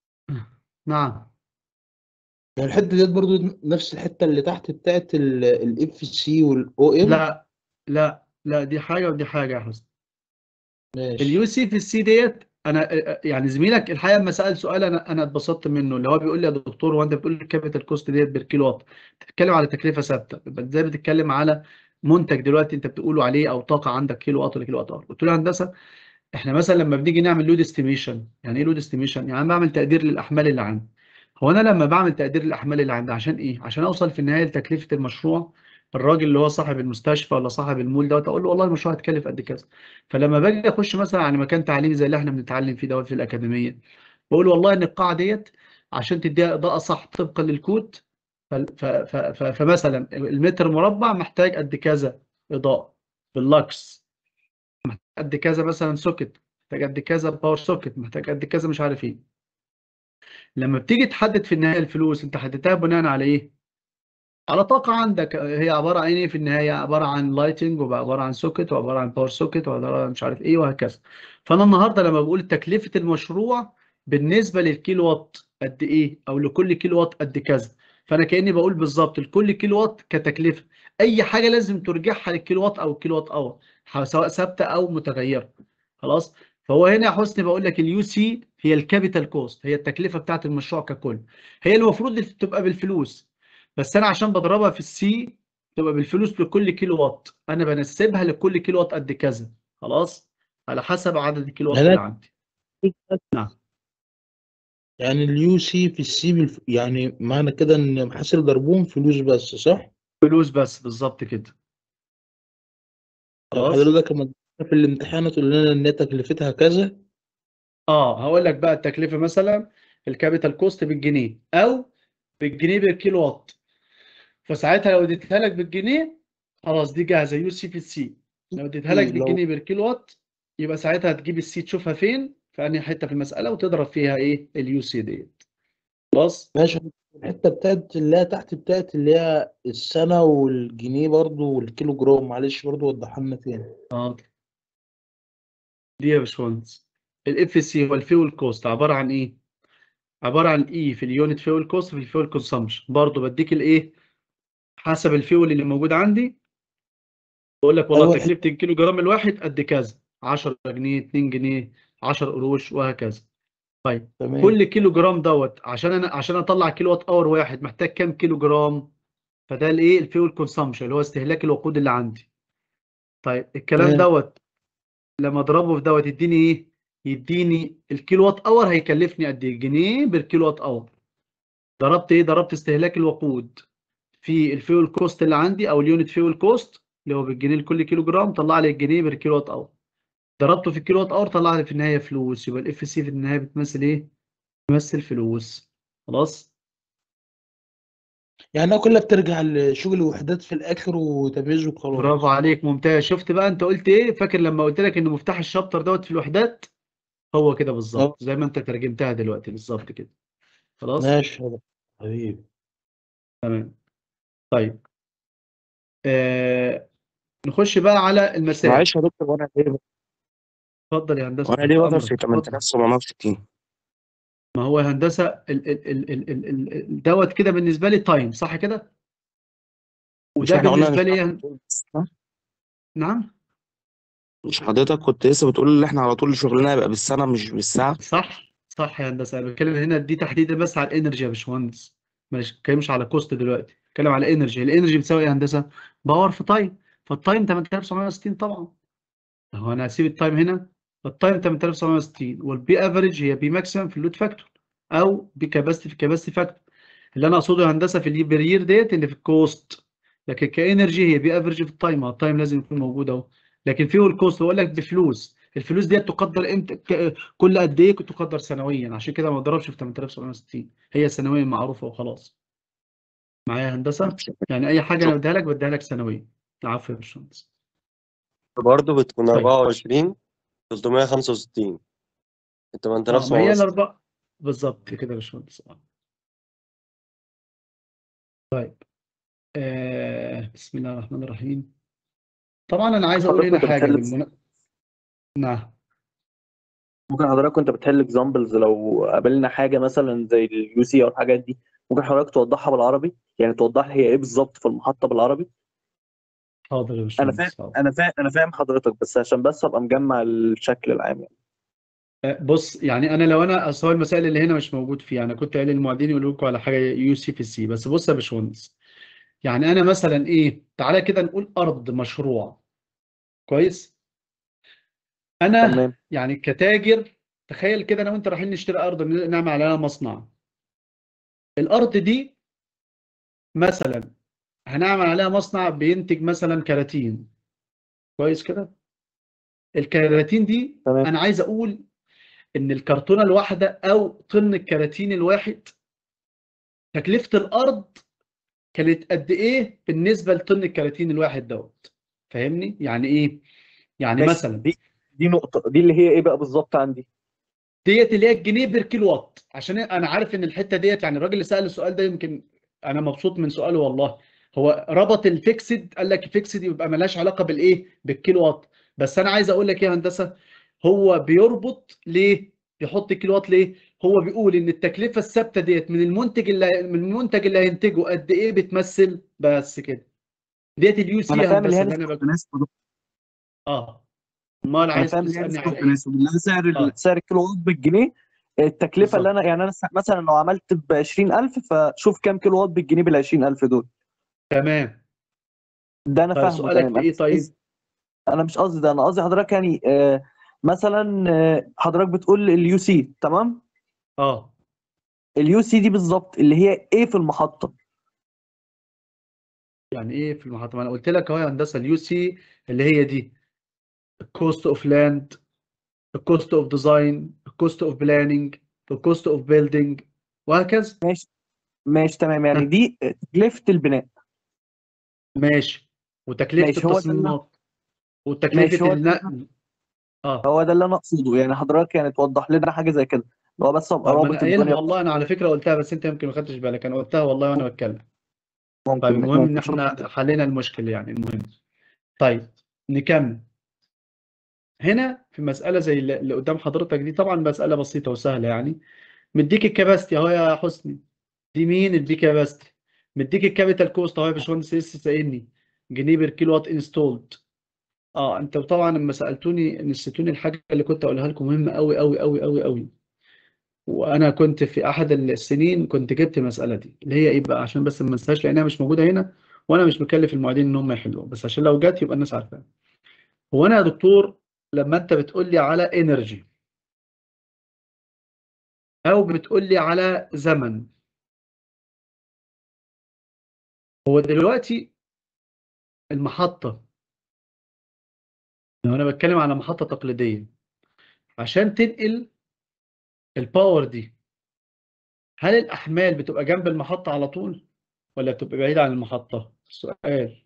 نعم يعني الحتة ديت برضو نفس الحتة اللي تحت بتاعت الاف سي والاو ام لا لا لا دي حاجه ودي حاجه يا حسن ماشي اليو سي في السي ديت انا يعني زميلك الحقيقه لما سال سؤال انا انا اتبسطت منه اللي هو بيقول لي يا دكتور هو انت بتقول الكابيتال كوست ديت بالكيلو وات بتتكلم على تكلفه ثابته يبقى ازاي بتتكلم على منتج دلوقتي انت بتقوله عليه او طاقه عندك كيلو وات ولا كيلو وات اور قلت له يا هندسه احنا مثلا لما بنيجي نعمل لود استيميشن يعني ايه لود استيميشن يعني أنا بعمل تقدير للاحمال اللي عندي هو انا لما بعمل تقدير للاحمال اللي عندي عشان ايه عشان اوصل في النهايه لتكلفه المشروع الراجل اللي هو صاحب المستشفى ولا صاحب المول دوت اقول له والله المشروع هيتكلف قد كذا فلما باجي اخش مثلا على مكان تعليمي زي اللي احنا بنتعلم فيه دوت في الاكاديميه بقول والله ان القاعه ديت عشان تديها اضاءه صح طبقا للكود ف- ف- ف- ف- فمثلا المتر مربع محتاج قد كذا اضاءه باللكس محتاج قد كذا مثلا سوكت محتاج قد كذا باور سوكت محتاج قد كذا مش عارف ايه لما بتيجي تحدد في النهايه الفلوس انت حددتها بناء على ايه على طاقة عندك هي عبارة عن ايه في النهاية عبارة عن لايتنج وعبارة عن سوكت وعبارة عن باور سوكت وعبارة عن مش عارف ايه وهكذا فانا النهاردة لما بقول تكلفة المشروع بالنسبة للكيلو وات قد ايه او لكل كيلو وات قد كذا فانا كأني بقول بالظبط لكل كيلو وات كتكلفة اي حاجة لازم ترجعها للكيلو وات او الكيلو وات اور سواء ثابتة او متغيرة خلاص فهو هنا يا حسني بقول لك اليو سي هي الكابيتال كوست هي التكلفة بتاعت المشروع ككل هي المفروض تبقى بالفلوس بس انا عشان بضربها في السي تبقى بالفلوس لكل كيلو وات انا بنسبها لكل كيلو وات قد كذا خلاص على حسب عدد الكيلو وات أنا- اللي عندي يعني اليو سي في السي بالف... يعني معنى كده ان محاسب ضربهم فلوس بس صح؟ فلوس بس بالظبط كده طب خلاص حضرتك لما في الامتحان تقول لنا ان هي تكلفتها كذا اه هقول لك بقى التكلفه مثلا الكابيتال كوست بالجنيه او بالجنيه بالكيلو وات فساعتها لو اديتها لك بالجنيه خلاص دي جاهزه يو سي في السي لو اديتها لك لو- بالجنيه بالكيلو وات يبقى ساعتها تجيب السي تشوفها فين في انهي حته في المساله وتضرب فيها ايه اليو سي ديت خلاص ماشي الحته بتاعت اللي هي تحت بتاعت اللي هي السنه والجنيه برضو والكيلو جرام معلش برضو وضحها لنا تاني اه دي يا باشمهندس الاف سي هو الفيول كوست عباره عن ايه عباره عن اي في اليونت فيول كوست في الفيول كونسامشن برضه بديك الايه حسب الفيول اللي موجود عندي بقول لك والله أول تكلفه الكيلو جرام الواحد قد كذا 10 جنيه 2 جنيه 10 قروش وهكذا طيب تمام كل كيلو جرام دوت عشان انا عشان اطلع كيلو وات اور واحد محتاج كام كيلو جرام فده الايه الفيول كونسامشن اللي هو استهلاك الوقود اللي عندي طيب الكلام تمام. دوت لما اضربه في دوت يديني ايه يديني الكيلو وات اور هيكلفني قد ايه جنيه بالكيلو وات اور ضربت ايه ضربت استهلاك الوقود في الفيول كوست اللي عندي او اليونت فيول كوست اللي هو بالجنيه لكل كيلو جرام طلع لي الجنيه بالكيلو وات اور ضربته في الكيلو وات اور طلع لي في النهايه فلوس يبقى الاف سي في النهايه بتمثل ايه بتمثل فلوس خلاص يعني كلها بترجع لشغل الوحدات في الاخر وتمييز وخلاص برافو عليك ممتاز شفت بقى انت قلت ايه فاكر لما قلت لك ان مفتاح الشابتر دوت في الوحدات هو كده بالظبط زي ما انت ترجمتها دلوقتي بالظبط كده خلاص ماشي يا حبيبي تمام طيب آه نخش بقى على المسائل معلش يا دكتور وانا ليه اتفضل يا هندسه وانا ليه تحت وضع أمرك، في اتفضل. 8760 ما هو هندسه ال ال ال ال ال ال ال دوت كده بالنسبه لي تايم صح كده مش وده احنا قلنا بالنسبه لي نشتغل إيه؟ على طول بالسنة؟ نعم مش حضرتك كنت لسه بتقول ان احنا على طول شغلنا يبقى بالسنه مش بالساعه صح صح يا هندسه انا بتكلم هنا دي تحديدا بس على الانرجي يا باشمهندس مش بتكلمش على كوست دلوقتي بتكلم على انرجي الانرجي بتساوي ايه يا هندسه باور في تايم فالتايم 8760 طبعا هو انا هسيب التايم هنا فالتايم 8760 والبي افريج هي بي ماكسيمم في اللود فاكتور او بي كاباسيتي في كاباسيتي فاكتور اللي انا اقصده يا هندسه في البريير ديت اللي في الكوست لكن كانرجي هي بي افريج في التايم ما التايم لازم يكون موجود اهو لكن فيه الكوست بقول لك بفلوس الفلوس ديت تقدر امتى ك- كل قد ايه تقدر سنويا عشان كده ما اضربش في 8760 هي سنويا معروفه وخلاص معايا يا هندسه يعني اي حاجه انا بديها لك بديها لك سنويا العفو يا باشمهندس برضه بتكون طيب. 24 365 انت ما انت اه نفس ما هي ما الاربعه بالظبط كده يا باشمهندس اه طيب آه بسم الله الرحمن الرحيم طبعا انا عايز اقول هنا حضرتك حاجه بتحل بالمنا... نعم ممكن حضرتك وانت بتحل اكزامبلز لو قابلنا حاجه مثلا زي اليو سي او الحاجات دي ممكن حضرتك توضحها بالعربي يعني توضح لي هي ايه بالظبط في المحطه بالعربي حاضر يا انا باشمهندس فاهم حاضر. انا فاهم انا فاهم حضرتك بس عشان بس ابقى مجمع الشكل العام يعني آه، بص يعني انا لو انا اصل هو المسائل اللي هنا مش موجود فيها انا كنت قايل للمعيدين يقولوا لكم على حاجه يو سي في السي بس بص يا باشمهندس يعني انا مثلا ايه تعالى كده نقول ارض مشروع كويس انا تمام يعني كتاجر تخيل كده انا وانت رايحين نشتري ارض نعمل عليها مصنع الارض دي مثلا هنعمل عليها مصنع بينتج مثلا كراتين كويس كده الكراتين دي تمام انا عايز اقول ان الكرتونه الواحده او طن الكراتين الواحد تكلفه الارض كانت قد ايه بالنسبه لطن الكراتين الواحد دوت فاهمني يعني ايه يعني ماشي مثلا دي دي نقطه دي اللي هي ايه بقى بالظبط عندي ديت اللي هي الجنيه بير كيلو وات عشان انا عارف ان الحته ديت يعني الراجل اللي سال السؤال ده يمكن انا مبسوط من سؤاله والله هو ربط الفيكسد قال لك الفيكسد يبقى ملهاش علاقه بالايه بالكيلو وات بس انا عايز اقول لك ايه يا هندسه هو بيربط ليه بيحط كيلو وات ليه هو بيقول ان التكلفه الثابته ديت من المنتج اللي من المنتج اللي هينتجه قد ايه بتمثل بس كده ديت اليو سي انا يا فاهم اللي هندسه هي اللي انا نسبه بك... تناسب اه امال انا عايز فاهم اللي هي تسالني نسبه على ايه تناسب اللي هي سعر ال- اه سعر الكيلو وات بالجنيه التكلفه اللي بالظبط انا يعني انا س- مثلا لو عملت ب 20000 فشوف كام كيلو وات بالجنيه بال 20000 دول تمام ده انا طيب فاهمه سؤالك تمام في انا ايه مش طيب قصدي انا مش قصدي ده انا قصدي حضرتك يعني آه مثلا آه حضرتك بتقول اليو سي تمام اه اليو سي دي بالظبط اللي هي ايه في المحطه يعني ايه في المحطه ما انا قلت لك اهو يا هندسه اليو سي اللي هي دي الكوست اوف لاند الكوست اوف ديزاين الكوست اوف بلاننج الكوست اوف بيلدينج وهكذا ماشي ماشي تمام يعني دي تكلفة البناء ماشي وتكلفه ماشي، هو ده اللي- التصميمات ماشي، وتكلفه هو ده النقل اه هو ده اللي انا اقصده يعني حضرتك يعني توضح لنا حاجة زي كده اللي هو بس ابقى طب ما انا رابط قايلها الدنيا والله انا على فكره قلتها بس انت يمكن ما خدتش بالك انا قلتها والله وانا بتكلم ممكن طيب المهم ان ممكن. احنا حلينا المشكله يعني المهم طيب نكمل هنا في مساله زي اللي اللي قدام حضرتك دي طبعا مساله بسيطه وسهله يعني مديك الكباستي اهو يا حسني دي مين البي كاباستي مديك الكابيتال كوست اهو يا باشمهندس لسه سائلني جنيه بير كيلو وات انستولد اه انت طبعا لما سالتوني نسيتوني الحاجه اللي كنت اقولها لكم مهمه قوي قوي قوي قوي قوي وانا كنت في احد السنين كنت جبت المساله دي اللي هي ايه بقى عشان بس ما انساهاش لانها مش موجوده هنا وانا مش مكلف المعيدين ان هم يحلوها بس عشان لو جت يبقى الناس عارفاها هو انا يا دكتور لما انت بتقول لي على انرجي او بتقول لي على زمن هو دلوقتي المحطه لو انا بتكلم على محطه تقليديه عشان تنقل الباور دي هل الاحمال بتبقى جنب المحطه على طول ولا بتبقى بعيده عن المحطه السؤال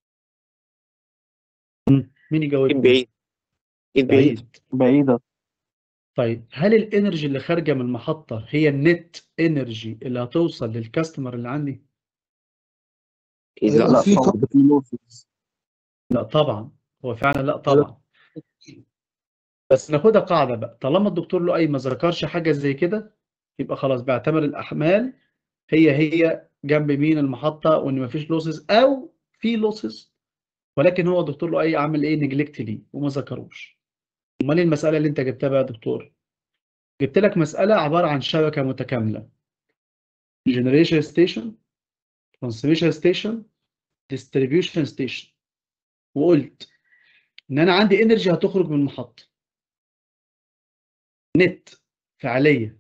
مم. مين اكيد يجاوبني بعيد اكيد بعيد بعيد بعيدة طيب هل الانرجي اللي خارجه من المحطه هي النت انرجي اللي هتوصل للكاستمر اللي عندي اكيد هيبقى لا لا في طبعا في losses. لا طبعا هو فعلا لا طبعا بس ناخدها قاعده بقى طالما الدكتور له اي ما ذكرش حاجه زي كده يبقى خلاص بيعتبر الاحمال هي هي جنب مين المحطه وان مفيش لوسز او في لوسز ولكن هو الدكتور له اي عامل ايه نجلكت ليه وما ذكروش امال إيه المساله اللي انت جبتها بقى يا دكتور جبت لك مساله عباره عن شبكه متكامله generation station transmission station distribution station وقلت ان انا عندي انرجي هتخرج من المحطه نت فعليه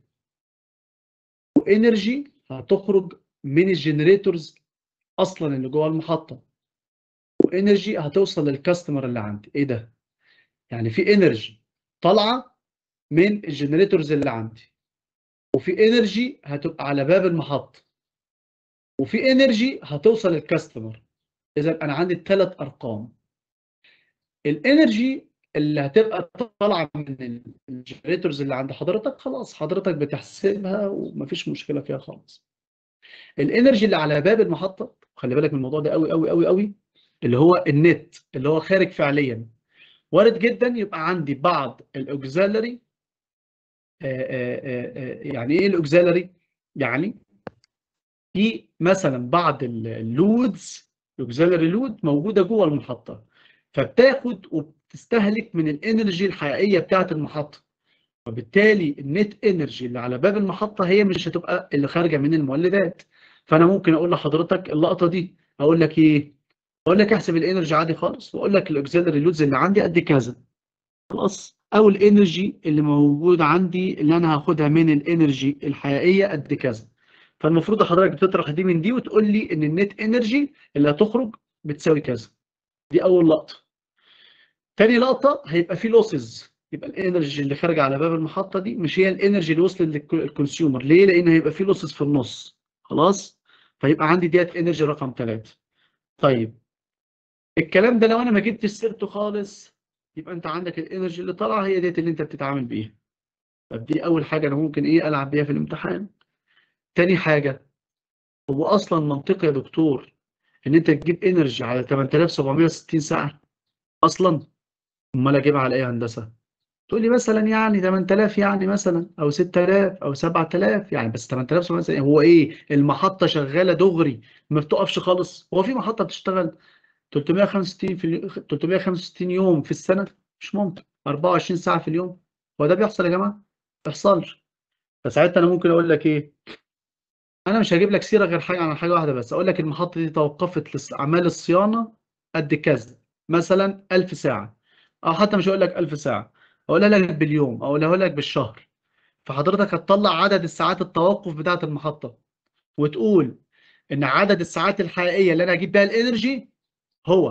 وانرجي هتخرج من الجنريتورز اصلا اللي جوه المحطه وانرجي هتوصل للكاستمر اللي عندي ايه ده يعني في انرجي طالعه من الجنريتورز اللي عندي وفي انرجي هتبقى على باب المحطه وفي انرجي هتوصل للكاستمر اذا انا عندي ثلاث ارقام الانرجي اللي هتبقى طالعه من الجنريتورز اللي عند حضرتك خلاص حضرتك بتحسبها ومفيش مشكله فيها خالص الانرجي اللي على باب المحطه خلي بالك من الموضوع ده قوي قوي قوي قوي اللي هو النت اللي هو خارج فعليا وارد جدا يبقى عندي بعض الاوكسالري يعني ايه الاوكسالري يعني في مثلا بعض اللودز الاوكسالري لود موجوده جوه المحطه فبتاخد وبتستهلك من الانرجي الحقيقيه بتاعه المحطه وبالتالي النت انرجي اللي على باب المحطه هي مش هتبقى اللي خارجه من المولدات فانا ممكن اقول لحضرتك اللقطه دي اقول لك ايه اقول لك احسب الانرجي عادي خالص واقول لك الاوكسيلري لودز اللي عندي قد كذا خلاص او الانرجي اللي موجود عندي اللي انا هاخدها من الانرجي الحقيقيه قد كذا فالمفروض حضرتك بتطرح دي من دي وتقول لي ان النت انرجي اللي هتخرج بتساوي كذا دي اول لقطه تاني لقطه هيبقى في لوسز يبقى الانرجي اللي خارجه على باب المحطه دي مش هي الانرجي اللي وصلت للكونسيومر ليه لان هيبقى في لوسز في النص خلاص فيبقى عندي ديت انرجي رقم ثلاثة طيب الكلام ده لو انا ما جبتش سيرته خالص يبقى انت عندك الانرجي اللي طالعه هي ديت اللي انت بتتعامل بيها طب دي اول حاجه انا ممكن ايه العب بيها في الامتحان تاني حاجه هو اصلا منطقي يا دكتور ان انت تجيب انرجي على 8760 ساعه اصلا امال اجيبها على ايه هندسه تقول لي مثلا يعني 8000 يعني مثلا او 6000 او 7000 يعني بس 8000 هو ايه المحطه شغاله دغري ما بتقفش خالص هو في محطه بتشتغل 365 في اليوم 365 يوم في السنه مش ممكن 24 ساعه في اليوم هو ده بيحصل يا جماعه ما بيحصلش فساعتها انا ممكن اقول لك ايه انا مش هجيب لك سيره غير حاجه عن حاجه واحده بس اقول لك المحطه دي توقفت لاعمال الصيانه قد كذا مثلا 1000 ساعه او حتى مش هقول لك 1000 ساعه اقولها لك باليوم اقولها لك بالشهر فحضرتك هتطلع عدد الساعات التوقف بتاعه المحطه وتقول ان عدد الساعات الحقيقيه اللي انا هجيب بيها الانرجي هو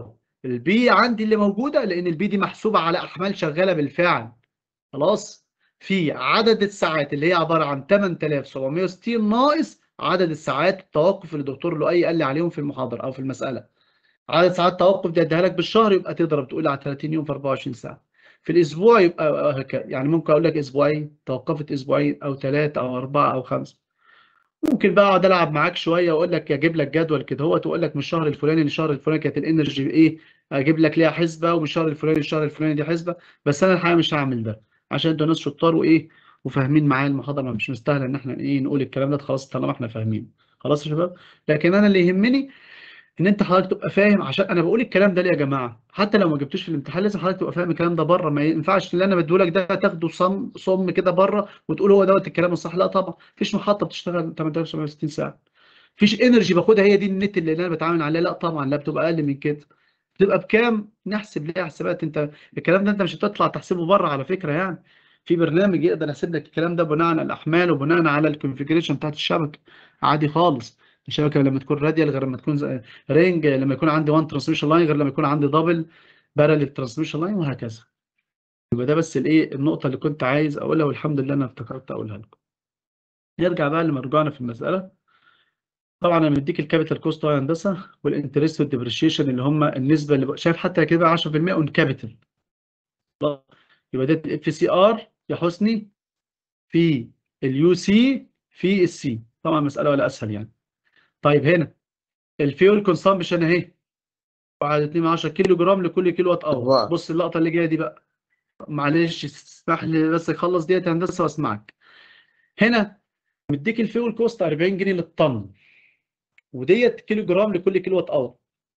البي عندي اللي موجوده لان البي دي محسوبه على احمال شغاله بالفعل خلاص في عدد الساعات اللي هي عباره عن 8760 ناقص عدد الساعات التوقف اللي الدكتور لؤي قال لي عليهم في المحاضره او في المساله عدد ساعات التوقف دي اديها لك بالشهر يبقى تضرب تقول على 30 يوم في 24 ساعه في الاسبوع يبقى هكا يعني ممكن اقول لك اسبوعين توقفت اسبوعين او ثلاثه او اربعه او خمسه ممكن بقى اقعد العب معاك شويه واقول لك اجيب لك جدول كده هو تقول لك من الشهر الفلاني للشهر الفلاني كانت الانرجي ايه اجيب لك ليها حسبه ومن الشهر الفلاني للشهر الفلاني دي حسبه بس انا الحقيقه مش هعمل ده عشان انتوا ناس شطار وايه وفاهمين معايا المحاضره مش مستاهله ان احنا ايه نقول الكلام ده خلاص طالما احنا فاهمين خلاص يا شباب لكن انا اللي يهمني ان انت حضرتك تبقى فاهم عشان انا بقول الكلام ده ليه يا جماعه حتى لو ما جبتوش في الامتحان لازم حضرتك تبقى فاهم الكلام ده بره ما ينفعش اللي انا بديه لك ده تاخده صم صم كده بره وتقول هو دوت الكلام الصح لا طبعا مفيش محطه بتشتغل 8760 ساعه مفيش انرجي باخدها هي دي النت اللي انا بتعامل عليها لا طبعا لا بتبقى اقل من كده بتبقى بكام نحسب ليه حسابات انت الكلام ده انت مش هتطلع تحسبه بره على فكره يعني في برنامج يقدر يحسب لك الكلام ده بناء على الاحمال وبناء على الكونفيجريشن بتاعت الشبكه عادي خالص الشبكه لما تكون راديال غير لما تكون زي- رينج لما يكون عندي وان ترانسميشن لاين غير لما يكون عندي دبل بارل ترانسميشن لاين وهكذا يبقى ده بس الايه النقطه اللي كنت عايز اقولها والحمد لله انا افتكرت اقولها لكم نرجع بقى لمرجوعنا في المساله طبعا انا مديك الكابيتال كوست يا هندسه والانترست والديبريشيشن اللي هم النسبه اللي بق- شايف حتى كده 10% اون كابيتال يبقى ده الاف سي ار يا حسني في اليو سي في السي طبعا مساله ولا اسهل يعني طيب هنا الفيول كونسامبشن اهي 1.2 كيلو جرام لكل كيلو وات اور أربعة. بص اللقطه اللي جايه دي بقى معلش اسمح لي بس اخلص ديت يا هندسه واسمعك هنا مديك الفيول كوست 40 جنيه للطن وديت كيلو جرام لكل كيلو وات اور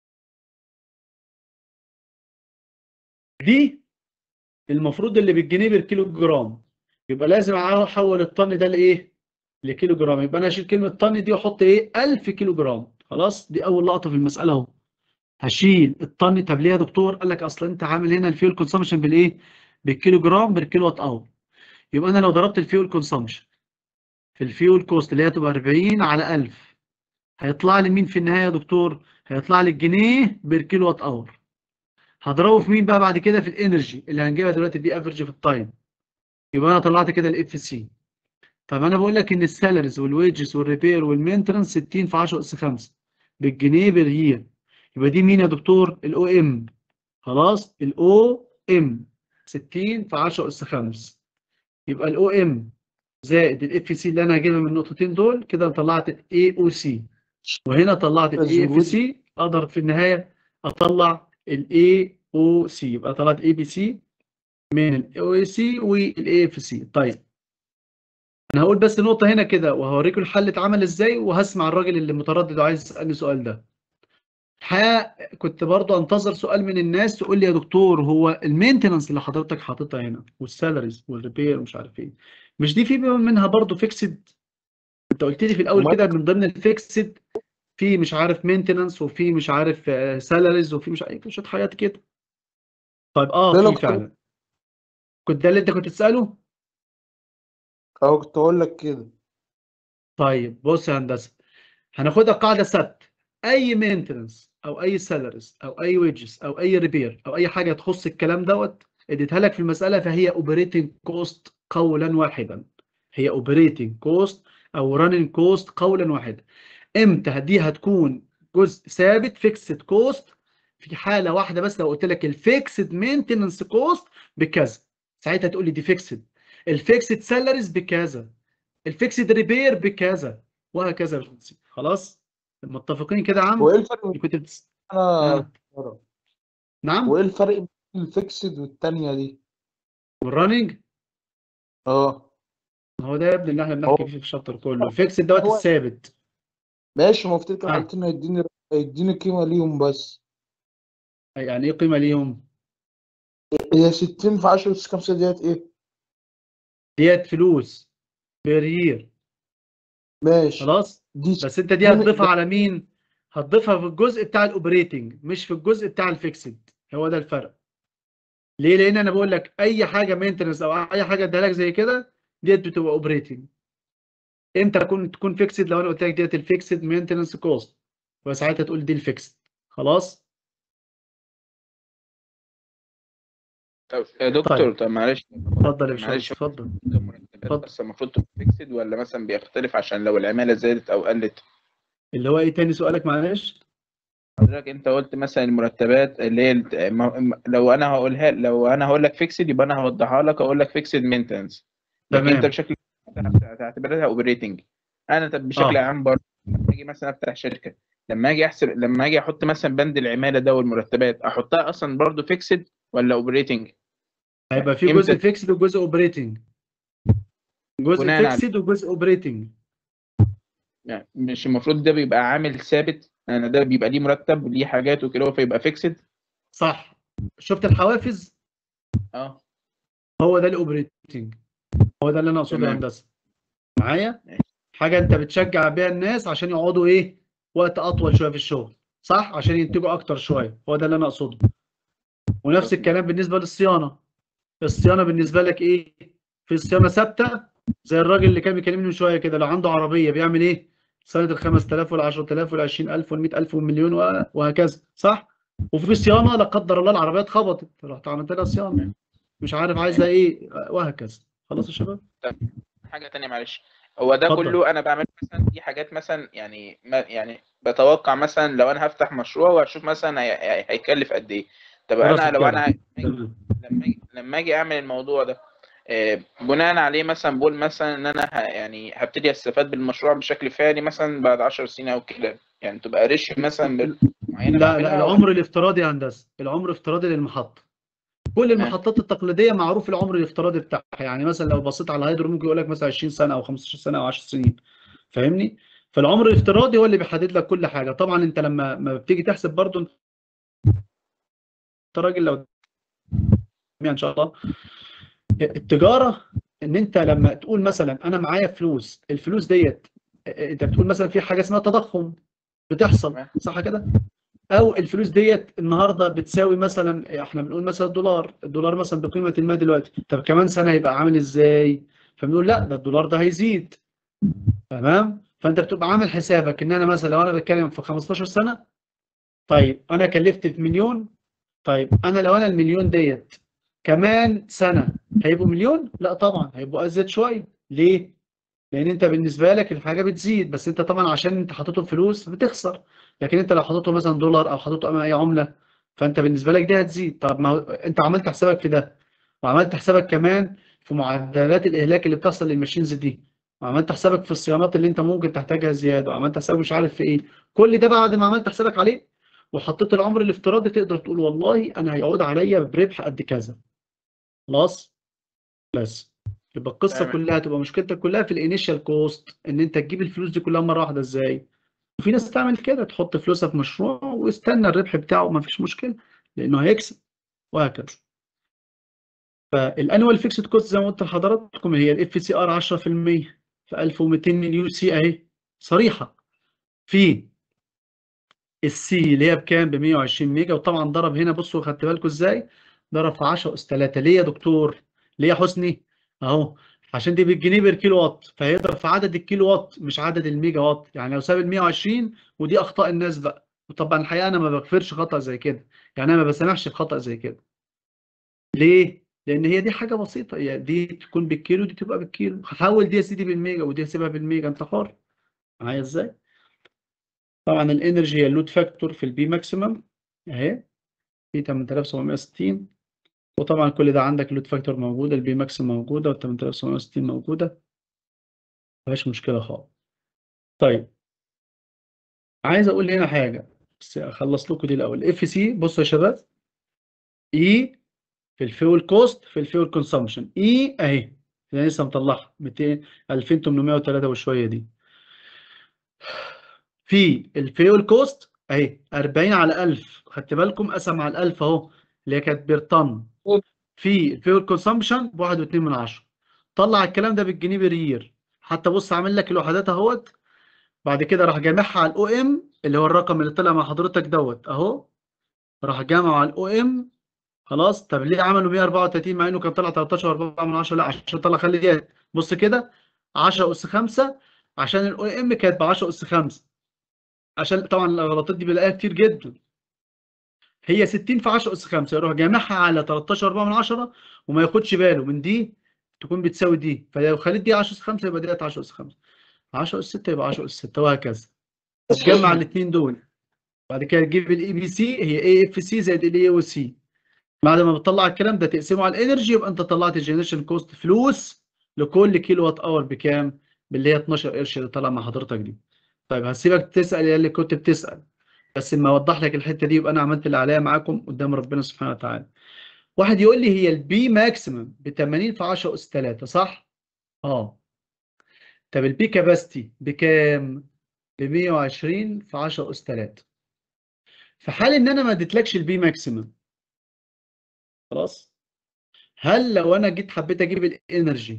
دي المفروض اللي بالجنيه بالكيلو جرام يبقى لازم احول الطن ده لايه لكيلو جرام يبقى انا اشيل كلمه طن دي واحط ايه 1000 كيلو جرام خلاص دي اول لقطه في المساله اهو هشيل الطن طب ليه يا دكتور قال لك اصل انت عامل هنا الفيول كونسامشن بالايه بالكيلو جرام بالكيلو وات اور يبقى انا لو ضربت الفيول كونسامشن في الفيول كوست اللي هي تبقى 40 على 1000 هيطلع لي مين في النهايه يا دكتور هيطلع لي الجنيه بالكيلو وات اور هضربه في مين بقى بعد كده في الانرجي اللي هنجيبها دلوقتي دي افرج في التايم يبقى انا طلعت كده الاف سي طب انا بقول لك ان السالاريز والويجز والريبير والمينتنس 60 في 10 اس 5 بالجنيه باليير يبقى دي مين يا دكتور الاو ام خلاص الاو ام 60 في 10 اس 5 يبقى الاو ام زائد الاف سي اللي انا هجيبها من النقطتين دول كده طلعت الاي او سي وهنا طلعت الاي اف سي اقدر في النهايه اطلع الاي او سي يبقى طلعت اي بي سي من الاي او سي والاي اف سي طيب انا هقول بس نقطه هنا كده وهوريكم الحل اتعمل ازاي وهسمع الراجل اللي متردد وعايز يسالني السؤال ده الحقيقه كنت برضو انتظر سؤال من الناس تقول لي يا دكتور هو المينتنس اللي حضرتك حاططها هنا والسالاريز والريبير ومش عارف ايه مش دي في منها برضو فيكسد انت قلت لي في الاول كده من ضمن الفيكسد في مش عارف مينتنس وفي مش عارف سالاريز وفي مش عارف شويه حاجات كده طيب اه لا، لا، في كنت- فعلا كنت ده اللي انت كنت تساله أهو كنت أقول لك كده طيب بص يا هندسه هناخدها قاعده ثابته اي مينتنس او اي سالاريز او اي ويجز او اي ريبير او اي حاجه تخص الكلام دوت اديتها لك في المساله فهي اوبريتنج كوست قولا واحدا هي اوبريتنج كوست او راننج كوست قولا واحدا امتى دي هتكون جزء ثابت فيكسد كوست في حاله واحده بس لو قلت لك الفيكسد مينتنس كوست بكذا ساعتها تقول لي دي فيكسد الفيكسد سالاريز بكذا الفيكسد ريبير بكذا وهكذا يا باشمهندس خلاص متفقين كده يا عم وإيه الفرق بين كنت بتس... أنا آه. نعم وإيه الفرق بين الفيكسد والتانية دي؟ والرننج أه هو ده يا ابني اللي احنا بنحكي هو- فيه في الشابتر كله الفيكسد دوت هو- الثابت ماشي ما افتكر آه. قلت إنه يديني يديني قيمة ليهم بس يعني ايه قيمه ليهم هي 60 في 10 أس 5 ديت إيه؟ ديت فلوس بير يير ماشي خلاص دي بس انت دي دي- هتضيفها على مين هتضيفها في الجزء بتاع الاوبريتنج مش في الجزء بتاع الفيكسد هو ده الفرق ليه لان انا بقول لك اي حاجه مينتنس او اي حاجه اديها لك زي كده ديت بتبقى اوبريتنج امتى تكون تكون فيكسد لو انا قلت لك ديت الفيكسد مينتنس كوست وساعتها تقول دي الفيكسد خلاص طب يا دكتور طيب. طب معلش اتفضل يا باشمهندس معلش اتفضل المرتبات اتفضل. بس المفروض تبقى فيكسد ولا مثلا بيختلف عشان لو العمالة زادت أو قلت اللي هو ايه تاني سؤالك معلش حضرتك أنت قلت مثلا المرتبات اللي هي الت- ما- ما- لو أنا هقولها لو أنا هقول لك فيكسد يبقى أنا هوضحها لك أقول لك فيكسد مينتنس لكن تمام. أنت بشكل هتعتبرها اوبريتنج أنا طب بشكل آه. عام برضه لما أجي مثلا أفتح شركة لما أجي أحسب لما أجي أحط مثلا بند العمالة ده والمرتبات أحطها أصلا برضه فيكسد ولا اوبريتنج؟ هيبقى في إمتى؟ جزء فيكسد وجزء اوبريتنج جزء بناء على- فيكسد وجزء اوبريتنج يعني مش المفروض ده بيبقى عامل ثابت انا ده بيبقى ليه مرتب وليه حاجات وكده فيبقى فيكسد صح شفت الحوافز اه هو ده الاوبريتنج هو ده اللي انا اقصده يا تمام. هندسه معايا ماشي. حاجه انت بتشجع بيها الناس عشان يقعدوا ايه وقت اطول شويه في الشغل صح عشان ينتجوا اكتر شويه هو ده اللي انا اقصده ونفس مظبوط. الكلام بالنسبه للصيانه الصيانه بالنسبه لك ايه في صيانه ثابته زي الراجل اللي كان بيكلمني من شويه كده لو عنده عربيه بيعمل ايه صيانه ال 5000 وال 10000 وال 20000 وال 100000 والمليون و- وهكذا صح وفي صيانه لا قدر الله العربيه اتخبطت رحت عملت لها صيانه مش عارف عايزه ايه وهكذا خلاص يا شباب حاجه تانية معلش هو ده اتفضل. كله انا بعمل مثلا دي حاجات مثلا يعني ما يعني بتوقع مثلا لو انا هفتح مشروع واشوف مثلا هي- هي- هيكلف قد ايه طب رأس انا لو الكلام. انا تمام لما اجي لما اجي اعمل الموضوع ده آه، بناء عليه مثلا بقول مثلا ان انا ه- يعني هبتدي استفاد بالمشروع بشكل فعلي مثلا بعد 10 سنين او كده يعني تبقى ريش مثلا بال- معينه لا بعملها لا أو- العمر الافتراضي يا هندسه العمر افتراضي للمحطه كل المحطات التقليديه معروف العمر الافتراضي بتاعها يعني مثلا لو بصيت على الهيدرو ممكن يقول لك مثلا 20 سنه او 15 سنه او 10 سنين فاهمني فالعمر الافتراضي هو اللي بيحدد لك كل حاجه طبعا انت لما ما بتيجي تحسب برضو انت راجل لو ان شاء الله التجاره ان انت لما تقول مثلا انا معايا فلوس الفلوس ديت انت بتقول مثلا في حاجه اسمها تضخم بتحصل تمام. صح كده او الفلوس ديت النهارده بتساوي مثلا احنا بنقول مثلا الدولار الدولار مثلا بقيمه ما دلوقتي طب كمان سنه هيبقى عامل ازاي فبنقول لا ده الدولار ده هيزيد تمام فانت بتبقى عامل حسابك ان انا مثلا لو انا بتكلم في 15 سنه طيب انا كلفت في مليون طيب انا لو انا المليون ديت كمان سنه هيبقوا مليون لا طبعا هيبقوا ازيد شويه ليه لان انت بالنسبه لك الحاجه بتزيد بس انت طبعا عشان انت حاططهم فلوس بتخسر لكن انت لو حاططه مثلا دولار او حاططه اي عمله فانت بالنسبه لك دي هتزيد طب ما هو انت عملت حسابك في ده وعملت حسابك كمان في معدلات الاهلاك اللي بتحصل للماشينز دي وعملت حسابك في الصيانات اللي انت ممكن تحتاجها زياده وعملت حسابك مش عارف في ايه كل ده بعد ما عملت حسابك عليه وحطيت العمر الافتراضي تقدر تقول والله انا هيعود عليا بربح قد كذا خلاص بس يبقى القصه تمام. كلها تبقى مشكلتك كلها في الانيشال كوست ان انت تجيب الفلوس دي كلها مره واحده ازاي وفي ناس تعمل كده تحط فلوسها في مشروع ويستنى الربح بتاعه ما فيش مشكله لانه هيكسب وهكذا فالانوال فيكسد كوست زي ما قلت لحضراتكم هي الاف سي ار 10% في 1200 يو سي اهي صريحه في السي اللي هي بكام ب 120 ميجا وطبعا ضرب هنا بصوا خدت بالكم ازاي ضرب في 10 اس 3 ليه يا دكتور ليه يا حسني اهو عشان دي بالجنيه بير كيلو وات فهيضرب في عدد الكيلو وات مش عدد الميجا وات يعني لو ساب ال 120 ودي اخطاء الناس بقى وطبعا الحقيقه انا ما بغفرش خطا زي كده يعني انا ما بسامحش في خطا زي كده ليه لان هي دي حاجه بسيطه يعني دي تكون بالكيلو دي تبقى بالكيلو حاول دي يا سيدي بالميجا ودي اسيبها بالميجا انت حر معايا ازاي طبعا الانرجي هي اللود فاكتور في البي ماكسيمم اهي في 8760 وطبعا كل ده عندك اللود فاكتور موجوده البي ماكسيمم موجوده وال 8760 موجوده مفيش مشكله خالص طيب عايز اقول هنا حاجه بس اخلص لكم دي الاول اف سي بصوا يا شباب اي في الفيول كوست في الفيول كونسامشن اي اهي انا لسه مطلعها 200 2803 وشويه دي في الفيول كوست اهي 40 على 1000 خدت بالكم قسم على 1000 اهو اللي هي كانت بير طن في الفيول كونسامشن ب 1.2 من 10 طلع الكلام ده بالجنيه بير يير حتى بص عامل لك الوحدات اهوت بعد كده راح جامعها على الاو ام اللي هو الرقم اللي طلع مع حضرتك دوت اهو راح جامعه على الاو ام خلاص طب ليه عملوا 134 مع انه كان طلع 13 و4 من 10 لا عشان طلع خلي دي بص كده 10 اس 5 عشان الاو ام كانت ب 10 اس 5 عشان طبعا الغلطات دي بنلاقيها كتير جدا هي 60 في 10 اس 5 يروح جامعها على 13 4 من 10 وما ياخدش باله من دي تكون بتساوي دي فلو خليت دي 10 اس 5 يبقى ديت 10 اس 5 10 اس 6 يبقى 10 اس 6 وهكذا تجمع الاثنين دول بعد كده تجيب الاي بي سي هي اي اف سي زائد الاي او سي بعد ما بتطلع الكلام ده تقسمه على الانرجي يبقى انت طلعت الجنريشن كوست فلوس لكل كيلو وات اور بكام؟ باللي هي 12 قرش اللي طالعه مع حضرتك دي. طيب هسيبك تسال يا اللي كنت بتسال بس لما اوضح لك الحته دي يبقى انا عملت اللي عليا معاكم قدام ربنا سبحانه وتعالى. واحد يقول لي هي البي ماكسيمم ب 80 في 10 اس 3 صح؟ اه. طب البي كاباستي بكام؟ ب 120 في 10 اس 3. في حال ان انا ما اديتلكش البي ماكسيمم خلاص هل لو انا جيت حبيت اجيب الانرجي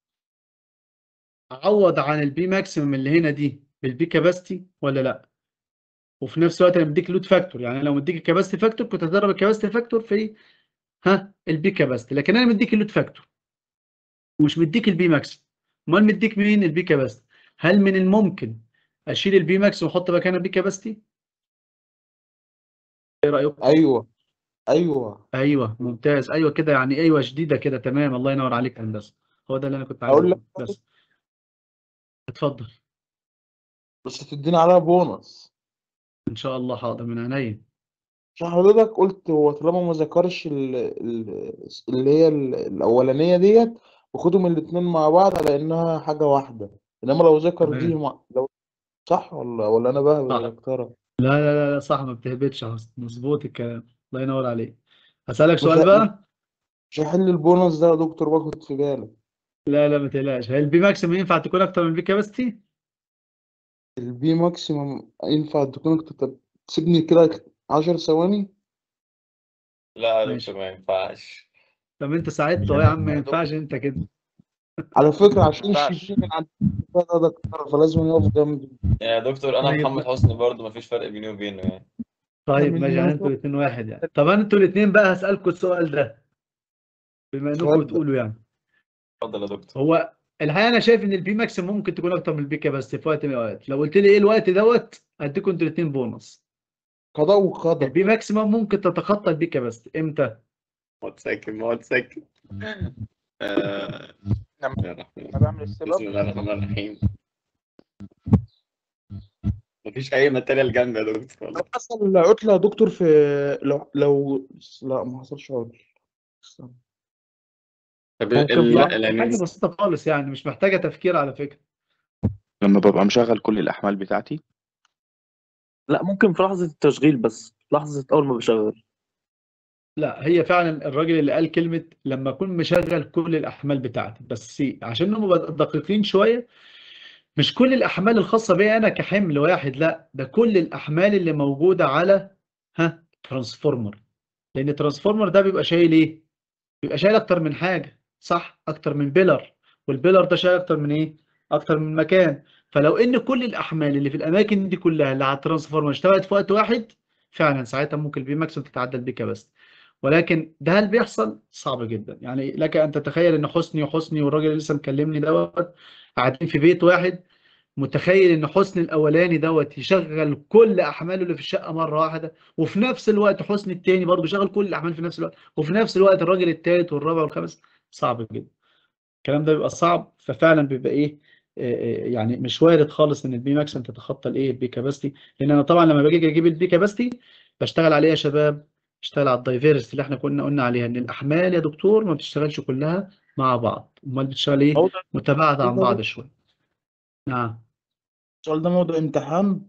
اعوض عن البي ماكسيمم اللي هنا دي بالبي كاباستي ولا لا وفي نفس الوقت انا مديك لود فاكتور يعني لو مديك الكاباستي فاكتور كنت هضرب الكاباستي فاكتور في ها البي كاباستي لكن انا مديك اللود فاكتور ومش مديك البي ماكسيمم امال مديك مين البي كاباستي هل من الممكن اشيل البي ماكسيمم واحط مكانها البي كاباستي ايه رايكم ايوه ايوه ايوه ممتاز ايوه كده يعني ايوه شديده كده تمام الله ينور عليك يا هندسه هو ده اللي انا كنت عايز اقول لك أقوله. بس اتفضل بس هتديني عليها بونص ان شاء الله حاضر من عينيا عشان حضرتك قلت هو طالما ما ذكرش ال- ال- اللي هي ال- الاولانيه ديت وخدهم الاتنين مع بعض على انها حاجه واحده انما لو ذكر دي تمام. مع... لو صح ولا ولا انا بهبل صح. ولا اكترها لا لا لا لا صح ما بتهبطش يا حسن مظبوط الكلام الله ينور عليك هسألك مش سؤال ه- بقى مش هحل البونص ده يا دكتور باخد في بالك لا لا ما تقلقش هل البي ماكسيمم ينفع تكون اكتر من البي كاباستي البي ماكسيمم ينفع تكون اكتر طب تسيبني كده 10 ثواني لا يا ماشي. دكتور ما ينفعش طب انت ساعدته يا عم ما ينفعش انت كده على فكره عشان ينفعش. الشيفين من عند ده دكتور فلازم يقف جنبي يا دكتور انا طيب. محمد حسني برضه ما فيش فرق بيني وبينه يعني طيب من ماشي يعني النقطة- انتوا الاثنين واحد يعني طب انتوا الاثنين بقى هسألكم السؤال ده بما انكم اتفضل. بتقولوا يعني اتفضل يا دكتور هو الحقيقه انا شايف ان البي ماكسيمم ممكن تكون اكتر من البي كاباستي في وقت من الاوقات لو قلت لي ايه الوقت دوت هديكم انتوا الاثنين بونص قضاء وقدر البي ماكسيمم ممكن تتخطى البي كاباستي امتى اقعد ساكت اقعد ساكت آه، لما بسم الله الرحمن لما بعمل السبب بسم الله الرحمن الرحيم مفيش اي ماتيريال جنبي يا دكتور والله لو حصل عطله يا دكتور في لو لو لا ما حصلش عطله استنى. طب ممكن ال- بقى ال- حاجه يعني بسيطه خالص يعني مش محتاجه تفكير على فكره لما ببقى مشغل كل الأحمال بتاعتي لا ممكن في لحظة التشغيل بس لحظة أول ما بشغل لا هي فعلا الراجل اللي قال كلمه لما اكون مشغل كل الاحمال بتاعتي بس عشان هم دقيقين شويه مش كل الاحمال الخاصه بيا انا كحمل واحد لا ده كل الاحمال اللي موجوده على ها ترانسفورمر لان الترانسفورمر ده بيبقى شايل ايه بيبقى شايل اكتر من حاجه صح اكتر من بيلر والبيلر ده شايل اكتر من ايه اكتر من مكان فلو ان كل الاحمال اللي في الاماكن دي كلها اللي على الترانسفورمر اشتغلت في وقت واحد فعلا ساعتها ممكن البي ماكسيمم تتعدى البي بس ولكن ده هل بيحصل صعب جدا يعني لك ان تتخيل ان حسني وحسني والراجل اللي لسه مكلمني دوت قاعدين في بيت واحد متخيل ان حسني الاولاني دوت يشغل كل احماله اللي في الشقه مره واحده وفي نفس الوقت حسني التاني برضه يشغل كل الاحمال في نفس الوقت وفي نفس الوقت الراجل التالت والرابع والخامس صعب جدا الكلام ده بيبقى صعب ففعلا بيبقى ايه آه، آه، يعني مش وارد خالص ان البي ماكسيمم تتخطى الايه البي كاباستي لان انا طبعا لما باجي اجيب البي كاباستي بشتغل عليه يا شباب بشتغل على الدايفيرستي اللي احنا كنا قلنا عليها ان الاحمال يا دكتور ما بتشتغلش كلها مع بعض امال بتشتغل ايه موضوع متباعده عن موضوع بعض ده- شويه نعم السؤال ده موضوع امتحان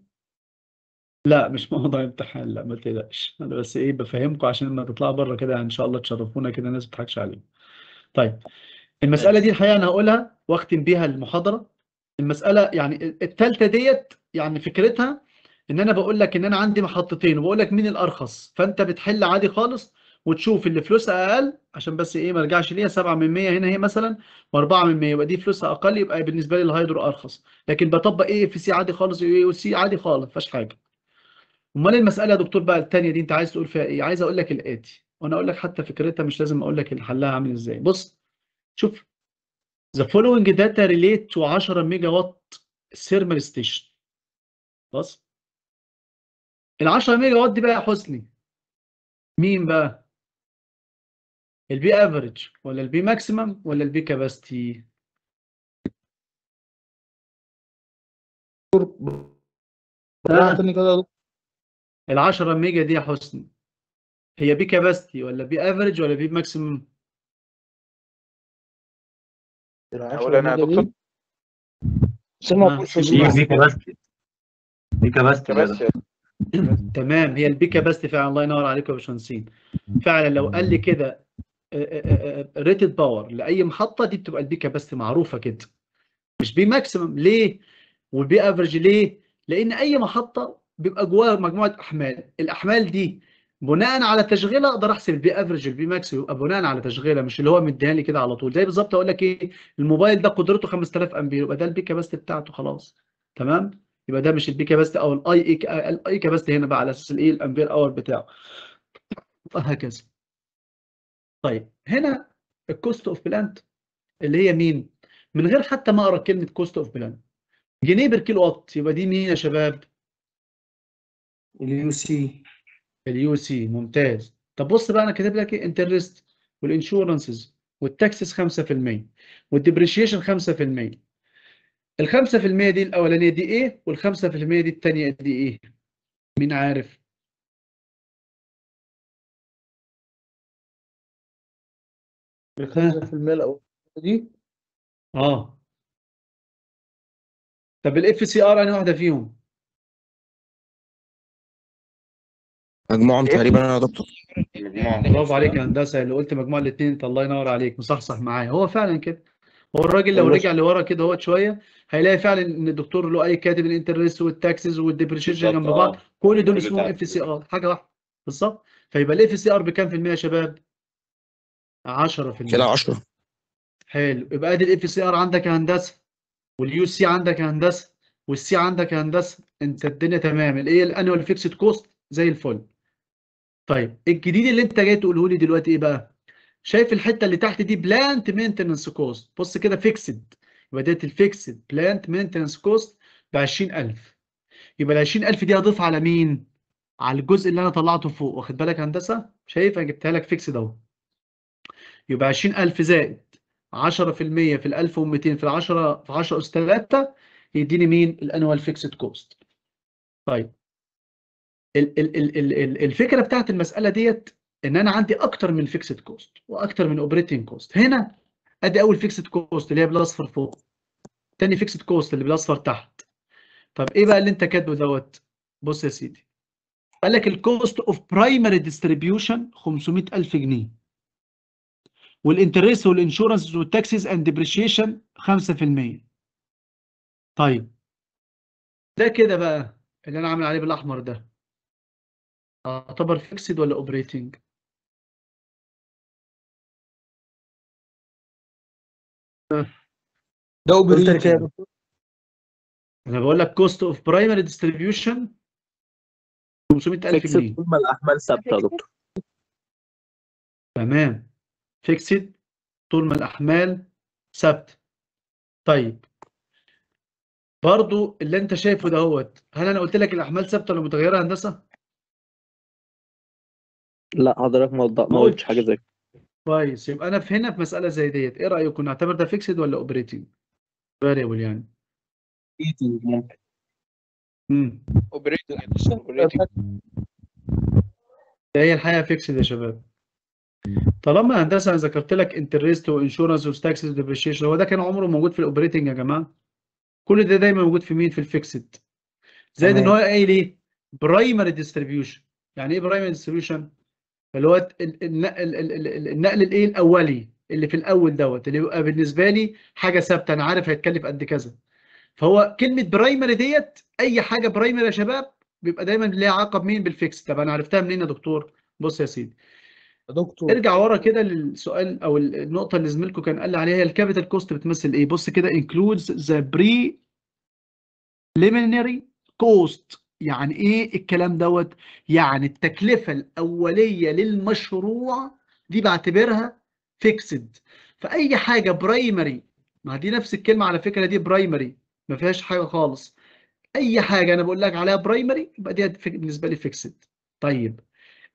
لا مش موضوع امتحان لا ما تقلقش انا بس ايه بفهمكم عشان لما تطلعوا بره كده ان شاء الله تشرفونا كده الناس ما تضحكش علينا طيب المساله دي الحقيقه انا هقولها واختم بيها المحاضره المساله يعني الثالثه ديت يعني فكرتها ان انا بقول لك ان انا عندي محطتين وبقول لك مين الارخص فانت بتحل عادي خالص وتشوف اللي فلوسها اقل عشان بس ايه ما ارجعش ليها 7 من 100 هنا هي مثلا و4 من 100 يبقى دي فلوسها اقل يبقى بالنسبه لي الهيدرو ارخص لكن بطبق ايه في سي عادي خالص وايه وسي عادي خالص ما فيهاش حاجه امال المساله يا دكتور بقى الثانيه دي انت عايز تقول فيها ايه عايز اقول لك الاتي وانا اقول لك حتى فكرتها مش لازم اقول لك حلها عامل ازاي بص شوف the following data relate to 10 ميجا وات thermal station خلاص ال 10 ميجا وات دي بقى يا حسني مين بقى البي افريج ولا البي ماكسيمم ولا البي كاباستي بالراحة تاني كده يا دكتور ال 10 ميجا دي يا حسني هي بي كاباستي ولا بي افريج ولا بي ماكسيمم اقول انا يا دكتور بس انا ما آه، بقولش سيبوه اسمها. بس. بيكا بس بيكا بس بس يا تمام هي البي كاباستي فعلا الله ينور عليكم يا باشمهندسين فعلا لو قال لي كده ريتد باور لاي محطه دي بتبقى البي كاباستي معروفه كده مش بي ماكسيمم ليه والبي افريج ليه لان اي محطه بيبقى جواها مجموعه احمال الاحمال دي بناء على تشغيلها اقدر احسب البي افريج البي ماكس يبقى بناء على تشغيلها مش اللي هو مديها لي كده على طول زي بالظبط اقول لك ايه الموبايل ده قدرته 5000 امبير يبقى ده البي كاباستي بتاعته خلاص تمام يبقى ده مش البي كاباستي او الاي اي الاي كاباستي هنا بقى على اساس الايه الامبير اور بتاعه وهكذا طيب هنا الكوست اوف بلانت اللي هي مين من غير حتى ما اقرا كلمه كوست اوف بلانت جنيه بر كيلو وات يبقى دي مين يا شباب اليو سي اليو سي ممتاز طب بص بقى انا كاتب لك ايه انترست والانشورنسز والتاكسس 5% والديبريشيشن 5% ال 5% دي الاولانيه دي ايه وال 5% دي الثانيه دي ايه مين عارف ال 5% الاول دي اه طب الاف سي ار انهي واحده فيهم مجموعهم تقريبا انا يا دكتور برافو عليك يا هندسه اللي قلت مجموع الاثنين انت الله ينور عليك مصحصح معايا هو فعلا كده هو الراجل لو والله رجع لورا كده هو شويه هيلاقي فعلا ان الدكتور له اي كاتب الانترست والتاكسز والديبريشيشن بالظبط جنب بعض اه كل دول كل اسمهم ده اف سي ار حاجه واحده بالظبط فيبقى الاف سي ار بكام في المية يا شباب 10% كده 10 حلو يبقى ادي الاف سي ار عندك يا هندسه واليو سي عندك يا هندسه والسي عندك يا هندسه انت الدنيا تمام الايه الانوال فيكسد كوست زي الفل طيب الجديد اللي انت جاي تقوله لي دلوقتي ايه بقى شايف الحته اللي تحت دي بلانت مينتنس كوست بص كده فيكسد يبقى ديت الفيكسد بلانت مينتنس كوست ب 20000 يبقى ال 20000 دي هضيف على مين على الجزء اللي انا طلعته فوق واخد بالك يا هندسه شايف انا جبتها لك فيكسد اهو يبقى 20000 زائد 10% في ال 1200 في ال 10 في 10 اس 3 يديني مين الانوال فيكسد كوست طيب ال ال ال ال ال الفكره بتاعت المساله ديت ان انا عندي اكتر من فيكسد كوست واكتر من اوبريتنج كوست هنا ادي اول فيكسد كوست اللي هي بالاصفر فوق تاني فيكسد كوست اللي بالاصفر تحت طب ايه بقى اللي انت كاتبه دوت بص يا سيدي قال لك الكوست اوف برايمري ديستريبيوشن 500000 جنيه والانترست والانشورنس والتاكسز اند ديبريشيشن 5% طيب ده كده بقى اللي انا عامل عليه بالاحمر ده اعتبر فيكسد ولا اوبريتنج ده قلت لك ايه يا اوبريتنج دكتور؟ انا بقول لك كوست اوف برايمري ديستريبيوشن 500000 فيكسد جنيه طول ما الاحمال ثابته يا دكتور تمام فيكسد طول ما الاحمال ثابته طيب برضو اللي انت شايفه دهوت هل انا قلت لك الاحمال ثابته ولا متغيره يا هندسه لا حضرتك ما وضح- ما قلتش حاجه زي كده كويس يبقى انا في هنا في مساله زي ديت ايه رايكم نعتبر ده فيكسد ولا اوبريتنج فاريبل يعني ممكن امم اوبريتنج اوبريتنج ده هي الحقيقه فيكسد يا شباب طالما هندسه انا ذكرت لك انترست وانشورنس وتاكسز وديبريشيشن هو ده كان عمره موجود في الاوبريتنج يا جماعه كل ده دايما موجود في مين في الفيكسد زائد ان تمام. هو قايل ايه برايمري ديستريبيوشن يعني ايه برايمري ديستريبيوشن اللي هو ال- النقل ال- ال- ال- النقل الايه الاولي اللي في الاول دوت اللي بيبقى بالنسبه لي حاجه ثابته انا عارف هيتكلف قد كذا فهو كلمه برايمري ديت اي حاجه برايمري يا شباب بيبقى دايما ليها علاقه بمين بالفيكس طب انا عرفتها منين يا دكتور بص يا سيدي يا دكتور ارجع ورا كده للسؤال او النقطه اللي زميلكم كان قال لي عليها الكابيتال كوست بتمثل ايه بص كده includes the preliminary cost يعني ايه الكلام دوت يعني التكلفه الاوليه للمشروع دي بعتبرها فيكسد فاي حاجه برايمري ما دي نفس الكلمه على فكره دي برايمري ما فيهاش حاجه خالص اي حاجه انا بقول لك عليها برايمري يبقى دي بالنسبه لي فيكسد طيب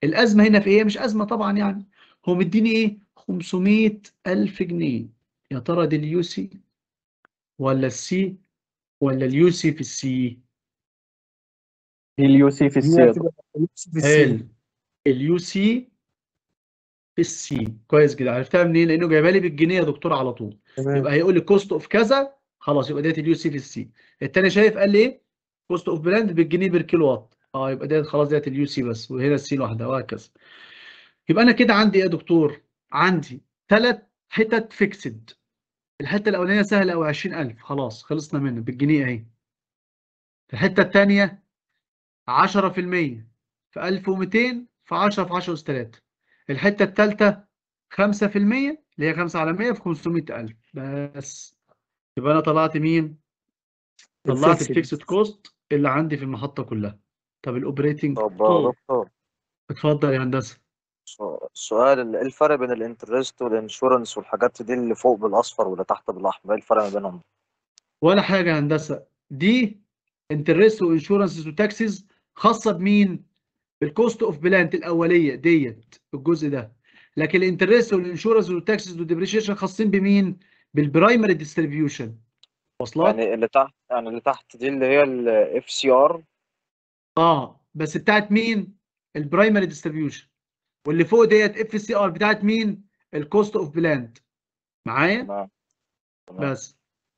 الازمه هنا في ايه مش ازمه طبعا يعني هو مديني ايه 500 الف جنيه يا ترى دي اليو سي ولا السي ولا اليو سي في السي دي اليو سي في دي السي هتبقى في السي حلو اليو سي في السي كويس جدا عرفتها منين لانه جايبها لي بالجنيه يا دكتور على طول تمام يبقى هيقول لي كوست اوف كذا خلاص يبقى ديت اليو سي في السي التاني شايف قال لي ايه كوست اوف بلاند بالجنيه بالكيلو وات اه يبقى ديت خلاص ديت اليو سي بس وهنا السي لوحدها وهكذا يبقى انا كده عندي ايه يا دكتور عندي ثلاث حتت فيكسد الحته الاولانيه سهله قوي 20000 خلاص خلصنا منه بالجنيه اهي الحته الثانيه 10% في 1200 في 10 في 10 أس 3 الحته الثالثه 5% اللي هي 5 على 100 في 500000 بس يبقى انا طلعت مين؟ طلعت الفيكسد. الفيكسد كوست اللي عندي في المحطه كلها طب الاوبريتنج طب يا دكتور اتفضل يا هندسه سو- سؤال ال- ايه الفرق بين الانترست والانشورنس والحاجات دي اللي فوق بالاصفر واللي تحت بالاحمر ايه الفرق ما بينهم ولا حاجه يا هندسه دي انترست وانشورنسز وتاكسز خاصه بمين؟ بالكوست اوف بلانت الاوليه ديت الجزء ده لكن الانترست والانشورنس والتاكسز والديبريشيشن خاصين بمين؟ بالبرايمري ديستريبيوشن واصلات؟ يعني اللي تحت يعني اللي تحت دي اللي هي الاف سي ار اه بس بتاعت مين؟ البرايمري ديستريبيوشن واللي فوق ديت اف سي ار بتاعت مين؟ الكوست اوف بلانت معايا؟ تمام تمام بس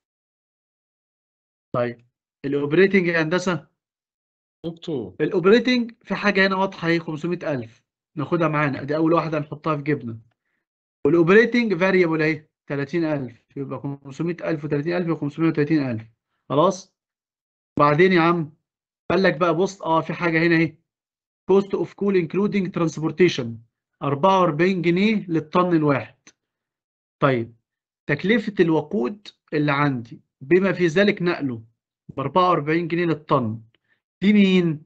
طيب الاوبريتنج يا هندسه دكتور الاوبريتنج في حاجه هنا واضحه اهي 500000 ناخدها معانا دي اول واحده هنحطها في جيبنا والاوبريتنج فاريبل اهي 30000 يبقى 500000 و30000 و 530000 خلاص بعدين يا عم قال لك بقى بص اه في حاجه هنا اهي كوست اوف كول انكلودنج ترانسبورتيشن 44 جنيه للطن الواحد طيب تكلفه الوقود اللي عندي بما في ذلك نقله ب 44 جنيه للطن دي مين؟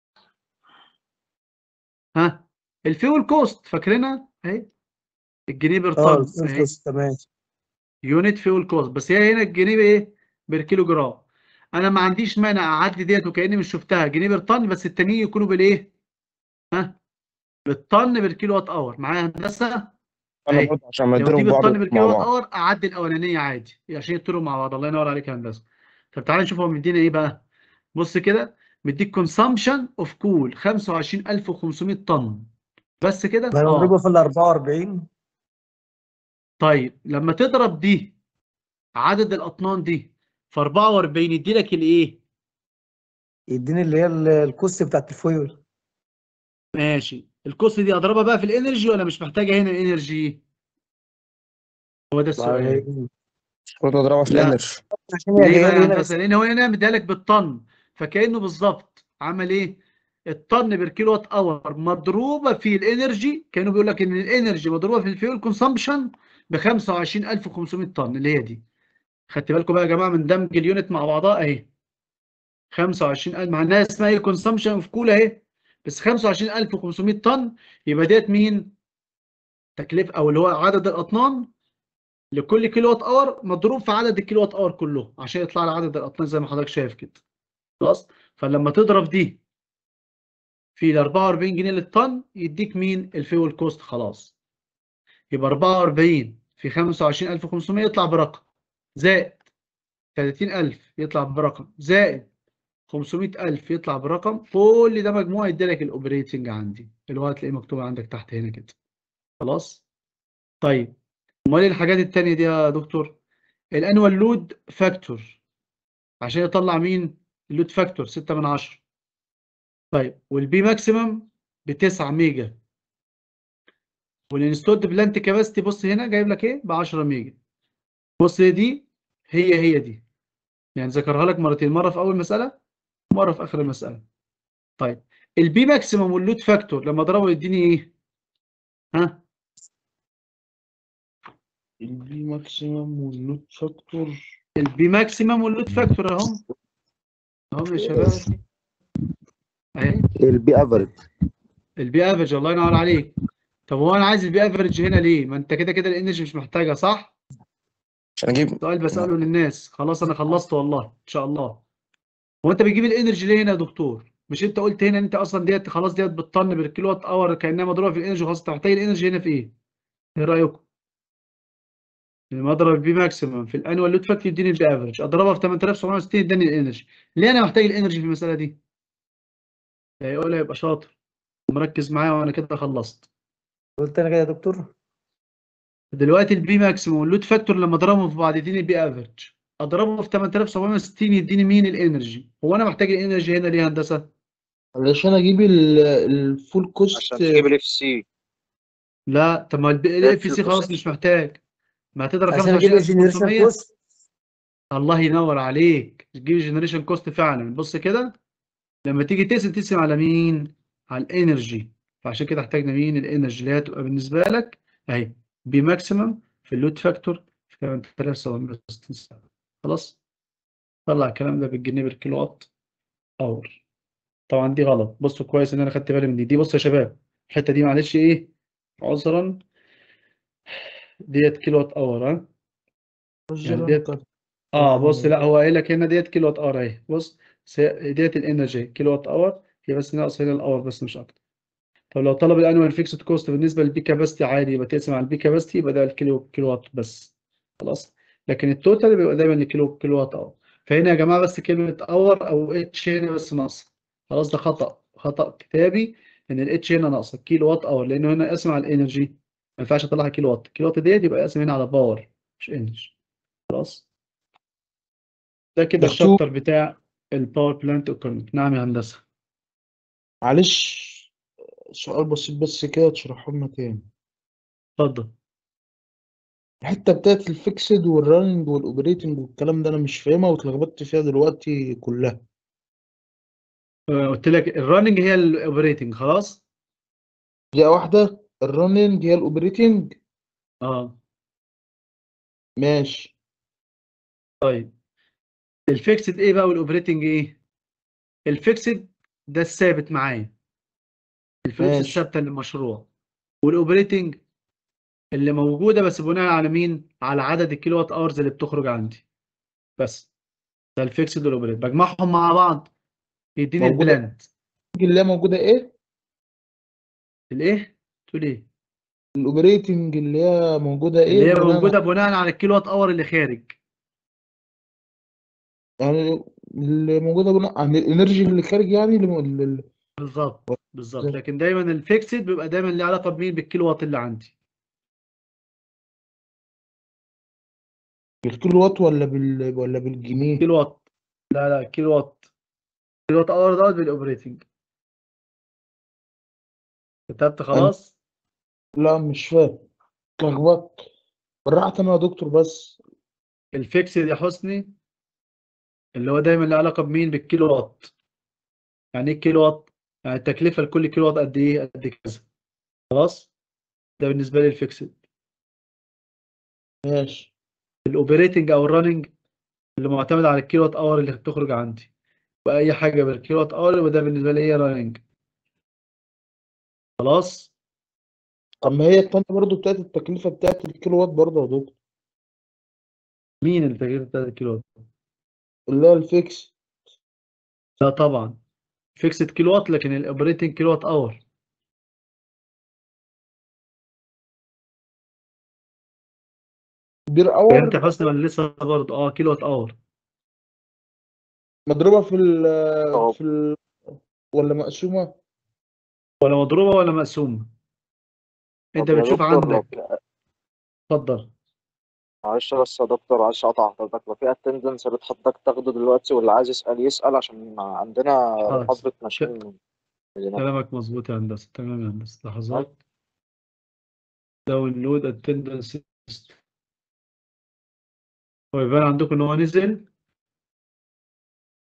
ها الفيول كوست فاكرينها اهي الجنيه بير اه طن اهي الفلوس تمام يونت فيول كوست بس هي هنا الجنيه بايه؟ بالكيلو جرام انا ما عنديش مانع اعدي ديت وكاني مش شفتها جنيه بير طن بس التانيين يكونوا بالايه؟ ها بالطن بالكيلو وات اور معايا هندسه انا اهي برضه عشان ما لو دي يضربوا بعض بالطن مع بالكيلو وات بعض اور اعدي الاولانيه عادي عشان يطيروا مع بعض الله ينور عليك يا هندسه طب تعالى نشوف هو مدينا ايه بقى بص كده مديك كونسامشن اوف كول 25500 طن بس كده ما انا اه مضروبه في ال 44 طيب لما تضرب دي عدد الاطنان دي في 44 يدي لك الايه يديني اللي هي ال- الكوست بتاعت الفويل ماشي الكوست دي اضربها بقى في الانرجي ولا مش محتاجه هنا الانرجي هو ده السؤال كنت اضربها في لا. الانرجي عشان هي ليه جايه بقى لي يا هنا هندسه لان هو هنا مديها لك بالطن فكانه بالظبط عمل ايه الطن بالكيلو وات اور مضروبه في الانرجي كانوا بيقول لك ان الانرجي مضروبه في الفيول كونسامبشن ب 25500 طن اللي هي دي خدت بالكم بقى يا جماعه من دمج اليونت مع بعضها اهي 25000 مع انها اسمها ايه كونسامبشن اوف كول اهي بس 25500 طن يبقى ديت مين تكلفه او اللي هو عدد الاطنان لكل كيلو وات اور مضروب في عدد الكيلو وات اور كله عشان يطلع لي عدد الاطنان زي ما حضرتك شايف كده خلاص فلما تضرب دي في ال 44 جنيه للطن يديك مين الفيول كوست خلاص يبقى 44 في 25500 يطلع برقم زائد 30000 يطلع برقم زائد 500000 يطلع برقم كل ده مجموع يدي لك الاوبريتنج عندي اللي هو هتلاقيه مكتوب عندك تحت هنا كده خلاص طيب امال ايه الحاجات التانية دي يا دكتور الانوال لود فاكتور عشان يطلع مين اللود فاكتور 6 من 10 طيب والبي ماكسيمم ب 9 ميجا والانستولد بلانت كاباسيتي بص هنا جايب لك ايه ب 10 ميجا بص هي دي هي هي دي يعني ذكرها لك مرتين مره في اول مساله ومره في اخر المساله طيب البي ماكسيمم واللود فاكتور لما اضربه يديني ايه ها البي ماكسيمم واللود فاكتور البي ماكسيمم واللود فاكتور اهم اهم يا شباب اهي البي افريج البي افريج الله ينور عليك طب هو انا عايز البي افريج هنا ليه ما انت كده كده الانرجي مش محتاجها صح عشان اجيب سؤال بساله للناس خلاص انا خلصت والله ان شاء الله هو انت بتجيب الانرجي ليه هنا يا دكتور مش انت قلت هنا ان انت اصلا ديت خلاص ديت بالطن بالكيلو وات اور كانها مضروبه في الانرجي خلاص انت محتاج الانرجي هنا في ايه؟ ايه رايكم؟ لما اضرب البي ماكسيمم في الانوال لود فاكتور يديني البي افريج اضربها في 8760 يديني الانرجي ليه انا محتاج الانرجي في المساله دي؟ هيقول يبقى شاطر مركز معايا وانا كده خلصت قلت انا كده يا دكتور دلوقتي البي ماكسيمم واللود فاكتور لما اضربهم في بعض يديني البي افريج اضربه في 8760 يديني مين الانرجي هو انا محتاج الانرجي هنا ليه يا هندسه علشان اجيب ال- الفول كوست عشان تجيب الاف سي لا طب ما ده الاف سي الفلوس خلاص أصلاً. مش محتاج ما هتضرب عشان اجيب الجنريشن 25500 كوست الله ينور عليك تجيب جنريشن كوست فعلا بص كده لما تيجي تقسم تقسم على مين على الانرجي فعشان كده احتاجنا مين الانرجي اللي هي هتبقى بالنسبه لك اهي بي ماكسيمم في اللود فاكتور في 8760 خلاص طلع الكلام ده بالجنيه بالكيلو وات اور طبعا دي غلط بصوا كويس ان انا خدت بالي من دي دي بصوا يا شباب الحته دي معلش ايه عذرا ديت كيلو وات اور ها يعني ديت اه بص لا هو قايل لك هنا ديت كيلو وات اور اهي بص س- ديت الانرجي كيلو وات اور هي بس ناقص هنا الاور بس مش اكتر طب لو طلب الانوال فيكسد كوست بالنسبه للبي كاباسيتي عادي يبقى تقسم على البي كاباسيتي يبقى ده الكيلو كيلو وات بس خلاص لكن التوتال بيبقى دايما الكيلو كيلو وات اور فهنا يا جماعه بس كلمه اور او اتش هنا بس ناقصه خلاص ده خطا خطا كتابي ان الاتش هنا ناقصه كيلو وات اور لانه هنا قاسم على الانرجي ما ينفعش اطلعها كيلو وات كيلو وات ديت يبقى قاسم هنا على باور مش انرجي خلاص ده كده دكتور. الشابتر بتاع الباور بلانت ايكونوميك نعم يا هندسه معلش سؤال بسيط بس كده تشرحه لنا تاني اتفضل الحتة بتاعت الفيكسد والرننج والأوبريتنج والكلام ده أنا مش فاهمها واتلخبطت فيها دلوقتي كلها آه، قلت لك الرننج هي الاوبريتنج خلاص دقيقة واحدة الرننج هي الأوبريتنج اه ماشي طيب الفيكسد ايه بقى والاوبريتنج ايه الفيكسد ده الثابت معايا الفلوس ماشي. الثابته للمشروع والاوبريتنج اللي موجوده بس بناء على مين على عدد الكيلو وات اورز اللي بتخرج عندي بس ده الفيكسد والاوبريتنج بجمعهم مع بعض يديني موجودة. البلاند اللي هي موجودة إيه؟ الايه تقول ايه الأوبريتنج اللي هي موجودة إيه؟ اللي هي بناء موجوده بناء على الكيلو وات اور اللي خارج يعني اللي موجودة بناء عن الإنرجي اللي خارج يعني اللي اللي- بالظبط بالظبط لكن دايما الفيكسد بيبقى دايما ليه علاقه بمين بالكيلو وات اللي عندي بالكيلو وات ولا بال ولا بالجنيه؟ كيلو وات لا لا كيلو وات كيلو وات اور دوت بالاوبريتنج كتبت خلاص لا مش فاهم اتلخبطت بالراحة أنا يا دكتور بس الفيكسد يا حسني اللي هو دايما له علاقه بمين بالكيلو وات يعني ايه كيلو وات يعني التكلفه لكل كيلو وات قد ايه قد كذا خلاص ده بالنسبه لي الفيكسد ماشي الاوبريتنج او الرننج اللي معتمد على الكيلو وات اور اللي بتخرج عندي واي حاجه بالكيلو وات اور يبقى ده بالنسبه لي ايه رننج خلاص طب ما هي التانية برضو بتاعت التكلفة بتاعت الكيلو وات برضه يا دكتور مين التكلفه بتاعت الكيلو وات اللي هي الفيكس لا طبعا فيكسد كيلو وات لكن الاوبريتنج كيلو وات اور بير فهمت اور يا حسني ولا لسه برضه اه كيلو وات اور مضروبة في ال في ال ولا مقسومة ولا مضروبه ولا مقسومه انت طب يا بتشوف دكتور لو عندك في- اتفضل معلش بس يا دكتور معلش اقطع حضرتك لو في اتندنس اللي حضرتك تاخده دلوقتي واللي عايز يسأل يسأل عشان عندنا خلاص. محاضرة ماشين كلامك مظبوط يا هندسه تمام يا هندسه لحظات داونلود اتندنس هو يبان عندكم ان هو نزل